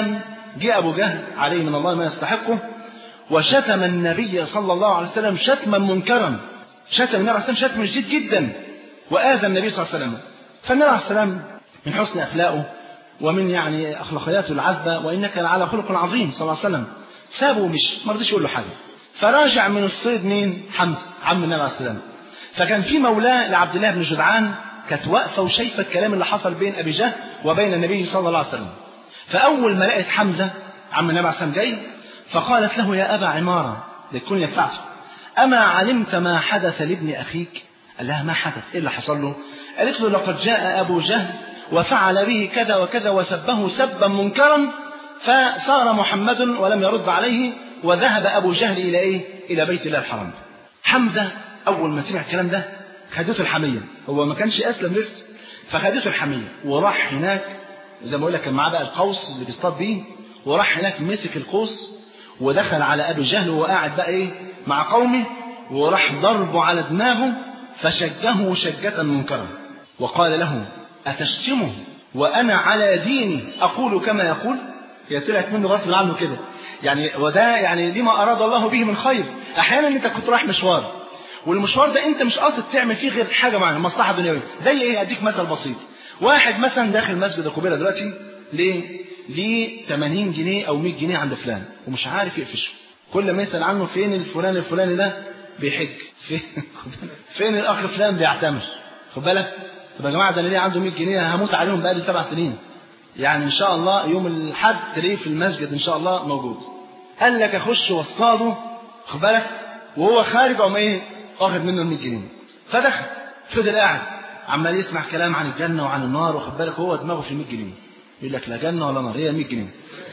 جاء أبو جهل عليه من الله ما يستحقه وشتم النبي صلى الله عليه وسلم شتما منكرا شتم النبي عليه السلام شتم شديد جدا وآذى النبي صلى الله عليه وسلم فالنبي عليه السلام من حسن أخلاقه ومن يعني أخلاقياته العذبة وإنك لعلى خلق عظيم صلى الله عليه وسلم سابه ومش ما رضيش يقول له حاجة فراجع من الصيد مين حمزة عم النبي عليه السلام فكان في مولاه لعبد الله بن جدعان كانت واقفة وشايفة الكلام اللي حصل بين أبي جهل وبين النبي صلى الله عليه وسلم فأول ما لقت حمزة عم النبي عليه السلام جاي فقالت له يا أبا عمارة للكنية بتاعته أما علمت ما حدث لابن أخيك قال لها ما حدث إيه اللي حصل له قالت له لقد جاء أبو جهل وفعل به كذا وكذا وسبه سبا منكرا فصار محمد ولم يرد عليه وذهب أبو جهل إلى إيه إلى بيت الله الحرام حمزة أول ما سمع الكلام ده خدته الحمية هو ما كانش أسلم لسه فخدته الحمية وراح هناك زي ما أقول لك كان معاه بقى القوس اللي بيصطاد بيه وراح هناك مسك القوس ودخل على أبي جهل وهو قاعد بقى إيه مع قومه وراح ضربه على دماغه فشجه شجة منكرا وقال له أتشتمه وأنا على ديني أقول كما يقول هي طلعت منه غصب عنه كده يعني وده يعني لما أراد الله به من خير أحيانا أنت كنت رايح مشوار والمشوار ده أنت مش قاصد تعمل فيه غير حاجة معينة مصلحة دنيوية زي إيه أديك مثل بسيط واحد مثلا داخل مسجد القبيلة دلوقتي ليه؟ ليه 80 جنيه أو 100 جنيه عند فلان ومش عارف يقفشه كل ما يسأل عنه فين الفلان الفلاني ده بيحج فين فين الأخ فلان بيعتمر خد بالك طب يا جماعة ده أنا ليه عنده 100 جنيه هموت عليهم بقالي سبع سنين يعني إن شاء الله يوم الحد تلاقيه في المسجد إن شاء الله موجود قال لك أخش واصطاده خد بالك وهو خارج قام إيه واخد منه ال 100 جنيه فدخل فضل قاعد عمال يسمع كلام عن الجنة وعن النار واخد بالك هو دماغه في ال 100 جنيه يقول لك لا جنة ولا نار هي 100 جنيه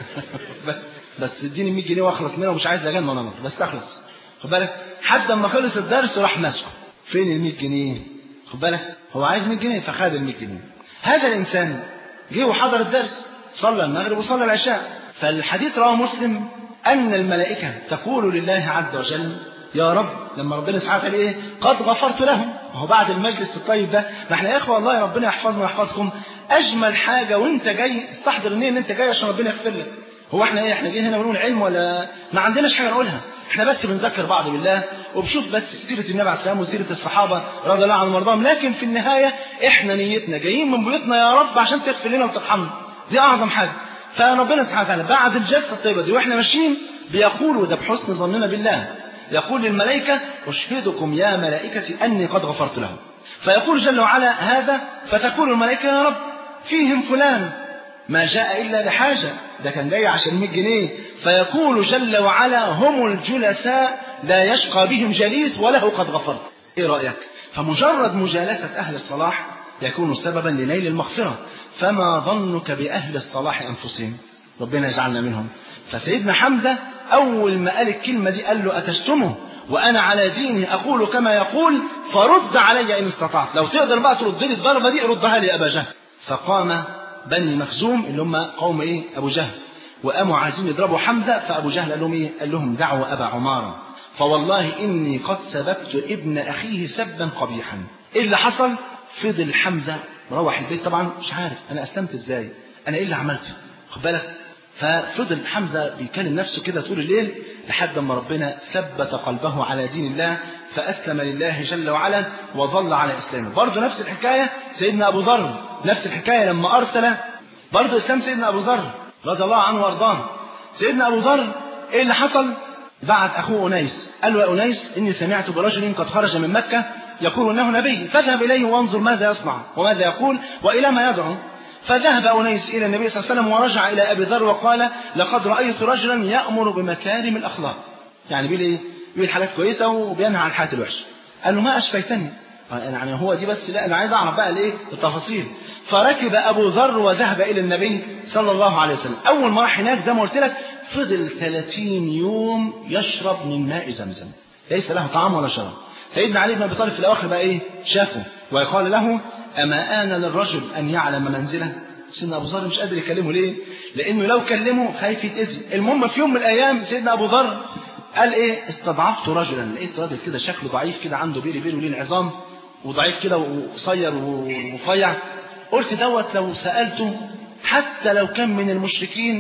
بس اديني 100 جنيه واخلص منها ومش عايز لا جنة ولا نار بس اخلص خد بالك حد اما خلص الدرس راح ماسكه فين ال 100 جنيه خد بالك هو عايز 100 جنيه فخد ال 100 جنيه هذا الانسان جه وحضر الدرس صلى المغرب وصلى العشاء فالحديث رواه مسلم ان الملائكه تقول لله عز وجل يا رب لما ربنا سبحانه وتعالى ايه قد غفرت لهم هو بعد المجلس الطيب ده ما احنا يا اخوه والله ربنا يحفظنا ويحفظكم اجمل حاجه وانت جاي استحضر النيه ان انت جاي عشان ربنا يغفر لك هو احنا ايه احنا جايين هنا بنقول علم ولا ما عندناش حاجه نقولها احنا بس بنذكر بعض بالله وبشوف بس سيره النبي عليه السلام وسيره الصحابه رضي الله عنهم وارضاهم لكن في النهايه احنا نيتنا جايين من بيوتنا يا رب عشان تغفر لنا وترحمنا دي اعظم حاجه فربنا سبحانه وتعالى بعد الجلسه الطيبه دي واحنا ماشيين بيقولوا ده بحسن ظننا بالله يقول للملائكة أشهدكم يا ملائكتي أني قد غفرت لهم فيقول جل وعلا هذا فتقول الملائكة يا رب فيهم فلان ما جاء إلا لحاجة ده كان جاي عشان 100 جنيه فيقول جل وعلا هم الجلساء لا يشقى بهم جليس وله قد غفرت إيه رأيك فمجرد مجالسة أهل الصلاح يكون سببا لنيل المغفرة فما ظنك بأهل الصلاح أنفسهم ربنا يجعلنا منهم فسيدنا حمزة أول ما قال الكلمة دي قال له أتشتمه وأنا على ديني أقول كما يقول فرد علي إن استطعت لو تقدر بقى ترد لي الضربة دي ردها لي يا أبا جهل فقام بني مخزوم اللي هم قوم إيه أبو جهل وقاموا عايزين يضربوا حمزة فأبو جهل قال لهم إيه قال لهم دعوا أبا عمارة فوالله إني قد سببت ابن أخيه سبا قبيحا إيه اللي حصل فضل حمزة مروح البيت طبعا مش عارف أنا أسلمت إزاي أنا إيه اللي عملته خد بالك ففضل حمزة بيكلم نفسه كده طول الليل لحد ما ربنا ثبت قلبه على دين الله فأسلم لله جل وعلا وظل على إسلامه برضه نفس الحكاية سيدنا أبو ذر نفس الحكاية لما أرسل برضه إسلام سيدنا أبو ذر رضي الله عنه وأرضاه سيدنا أبو ذر إيه اللي حصل بعت أخوه أنيس قال له يا أنيس إني سمعت برجل قد خرج من مكة يقول إنه نبي فاذهب إليه وانظر ماذا يصنع وماذا يقول وإلى ما يدعو فذهب أنيس إلى النبي صلى الله عليه وسلم ورجع إلى أبي ذر وقال لقد رأيت رجلا يأمر بمكارم الأخلاق يعني بيقول إيه بيقول حاجات كويسة وبينهى عن الحاجات الوحشة قال له ما أشفيتني يعني هو دي بس لا أنا عايز أعرف بقى الإيه التفاصيل فركب أبو ذر وذهب إلى النبي صلى الله عليه وسلم أول ما راح هناك زي ما قلت لك فضل 30 يوم يشرب من ماء زمزم ليس له طعام ولا شراب سيدنا علي بن أبي طالب في الأواخر بقى إيه شافه ويقال له أما آن للرجل أن يعلم منزله سيدنا أبو ذر مش قادر يكلمه ليه لأنه لو كلمه خايف يتأذي المهم في يوم من الأيام سيدنا أبو ذر قال إيه استضعفت رجلا لقيت راجل كده شكله ضعيف كده عنده بيلي بيلي ولين عظام وضعيف كده وقصير ورفيع قلت دوت لو سألته حتى لو كان من المشركين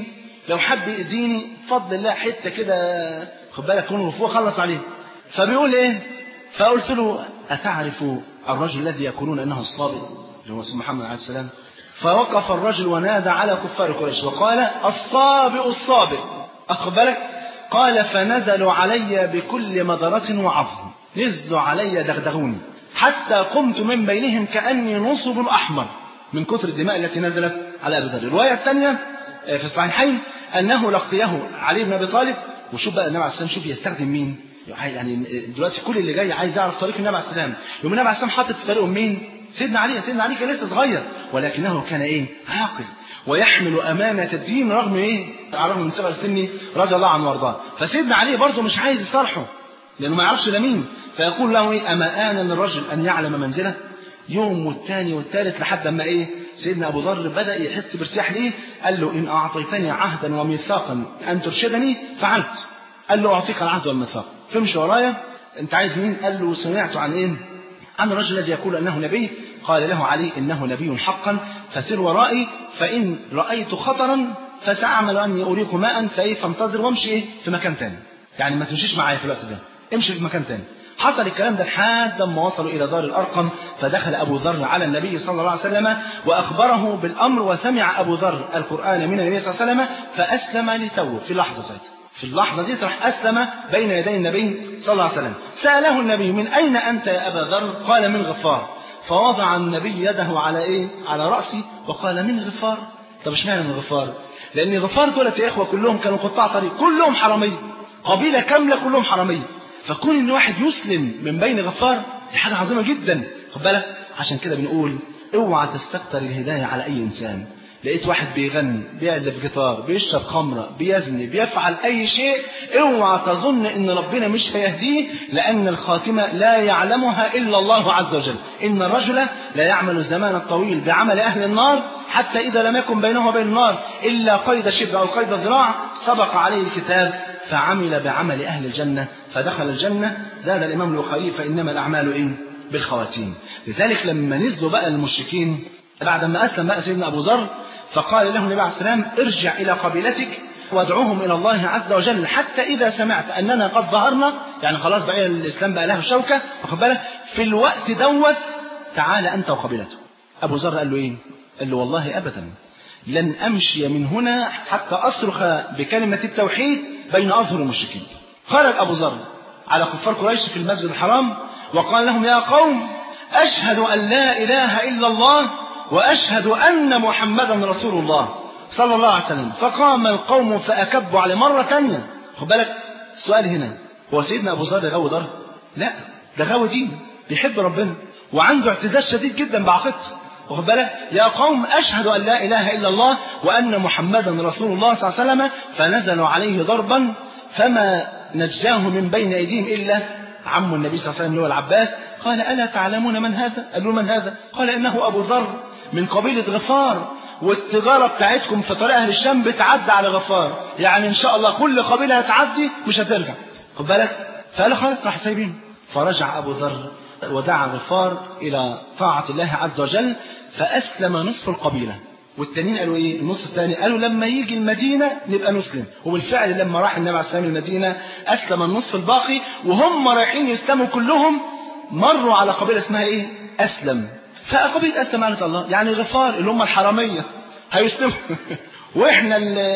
لو حب يأذيني بفضل الله حتة كده خد بالك كونه رفوع خلص عليه فبيقول ايه فقلت له أتعرف الرجل الذي يقولون أنه الصابئ اللي هو اسمه محمد عليه السلام فوقف الرجل ونادى على كفار قريش وقال الصابئ الصابئ أخد بالك قال فنزلوا علي بكل مضرة وعظم نزلوا علي دغدغوني حتى قمت من بينهم كأني نصب أحمر من كثر الدماء التي نزلت على أبي ذر الرواية الثانية في الصحيحين أنه لقيه علي بن أبي طالب وشوف بقى النبي عليه السلام شوف يستخدم مين يعني دلوقتي كل اللي جاي عايز يعرف طريق النبي عليه السلام يوم النبي عليه السلام حاطط في طريقه مين سيدنا علي سيدنا علي كان لسه صغير ولكنه كان ايه عاقل ويحمل أمانة الدين رغم ايه رغم من صغر سنه رضي الله عنه وارضاه فسيدنا علي برضه مش عايز يصالحه لأنه ما يعرفش ده مين فيقول له ايه أما آن للرجل أن يعلم منزله يوم والثاني والثالث لحد ما ايه سيدنا ابو ذر بدا يحس بارتياح ليه قال له ان اعطيتني عهدا وميثاقا ان ترشدني فعلت قال له اعطيك العهد والميثاق فامشي ورايا انت عايز مين قال له سمعت عن ايه عن الرجل الذي يقول انه نبي قال له علي انه نبي حقا فسر ورائي فان رايت خطرا فساعمل اني اريك ماء فايه فانتظر وامشي ايه في مكان ثاني يعني ما تمشيش معايا في الوقت ده امشي في مكان ثاني حصل الكلام ده لحد ما وصلوا إلى دار الأرقم فدخل أبو ذر على النبي صلى الله عليه وسلم وأخبره بالأمر وسمع أبو ذر القرآن من النبي صلى الله عليه وسلم فأسلم لتوه في لحظة ساعتها في اللحظة دي راح أسلم بين يدي النبي صلى الله عليه وسلم سأله النبي من أين أنت يا أبا ذر قال من غفار فوضع النبي يده على إيه على رأسي وقال من غفار طب اشمعنى من غفار لأن غفار دولت يا إخوة كلهم كانوا قطاع طريق كلهم حرامية قبيلة كاملة كلهم حرامية فكون ان واحد يسلم من بين غفار دي حاجه عظيمه جدا خد بالك عشان كده بنقول اوعى تستكتر الهدايه على اي انسان لقيت واحد بيغني بيعزف جيتار بيشرب خمره بيزني بيفعل اي شيء اوعى تظن ان ربنا مش هيهديه لان الخاتمه لا يعلمها الا الله عز وجل ان الرجل لا يعمل الزمان الطويل بعمل اهل النار حتى اذا لم يكن بينه وبين النار الا قيد شبر او قيد ذراع سبق عليه الكتاب فعمل بعمل أهل الجنة فدخل الجنة زاد الإمام البخاري فإنما الأعمال إيه؟ بالخواتيم لذلك لما نزلوا بقى المشركين بعد ما أسلم بقى سيدنا أبو ذر فقال له النبي عليه السلام ارجع إلى قبيلتك وادعوهم إلى الله عز وجل حتى إذا سمعت أننا قد ظهرنا يعني خلاص بقى الإسلام بقى له شوكة واخد بالك في الوقت دوت تعال أنت وقبيلته أبو ذر قال له إيه؟ قال له والله أبدا لن أمشي من هنا حتى أصرخ بكلمة التوحيد بين أظهر المشركين خرج أبو ذر على كفار قريش في المسجد الحرام وقال لهم يا قوم أشهد أن لا إله إلا الله وأشهد أن محمدا رسول الله صلى الله عليه وسلم فقام القوم فأكبوا عليه مرة ثانية خد بالك السؤال هنا هو سيدنا أبو ذر غاوي ضر؟ لا ده غاوي دين بيحب ربنا وعنده اعتزاز شديد جدا بعقيدته واخد بالك يا قوم أشهد أن لا إله إلا الله وأن محمدا رسول الله صلى الله عليه وسلم فنزلوا عليه ضربا فما نجاه من بين أيديهم إلا عم النبي صلى الله عليه وسلم اللي هو العباس قال ألا تعلمون من هذا قالوا من هذا قال إنه أبو ذر من قبيلة غفار والتجارة بتاعتكم في طريق أهل الشام بتعدي على غفار يعني إن شاء الله كل قبيلة هتعدي مش هترجع خد بالك فقال خلاص راح سايبين فرجع أبو ذر ودعا غفار إلى طاعة الله عز وجل فأسلم نصف القبيلة والتانيين قالوا ايه النص الثاني قالوا لما يجي المدينة نبقى نسلم وبالفعل لما راح النبي عليه السلام المدينة أسلم النصف الباقي وهم رايحين يسلموا كلهم مروا على قبيلة اسمها ايه أسلم فقبيلة أسلم قالت الله يعني غفار اللي هم الحرامية هيسلموا واحنا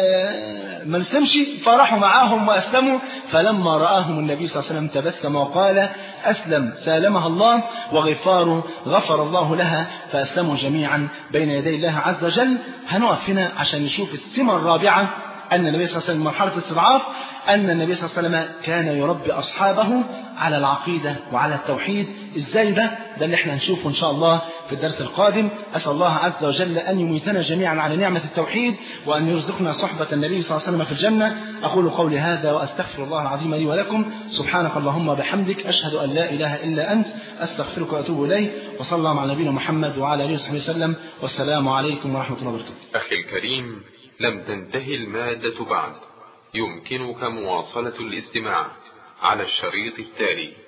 ما نسلمش فراحوا معاهم واسلموا فلما راهم النبي صلى الله عليه وسلم تبسم وقال اسلم سالمها الله وغفار غفر الله لها فاسلموا جميعا بين يدي الله عز وجل هنقف هنا عشان نشوف السمه الرابعه أن النبي صلى الله عليه وسلم مرحلة الاستضعاف أن النبي صلى الله عليه وسلم كان يربي أصحابه على العقيدة وعلى التوحيد إزاي ده ده اللي احنا نشوفه إن شاء الله في الدرس القادم أسأل الله عز وجل أن يميتنا جميعا على نعمة التوحيد وأن يرزقنا صحبة النبي صلى الله عليه وسلم في الجنة أقول قولي هذا وأستغفر الله العظيم لي ولكم سبحانك اللهم وبحمدك أشهد أن لا إله إلا أنت أستغفرك وأتوب إليه وصلى الله على نبينا محمد وعلى آله وصحبه وسلم والسلام عليكم ورحمة الله وبركاته أخي الكريم لم تنتهي المادة بعد يمكنك مواصلة الاستماع على الشريط التالي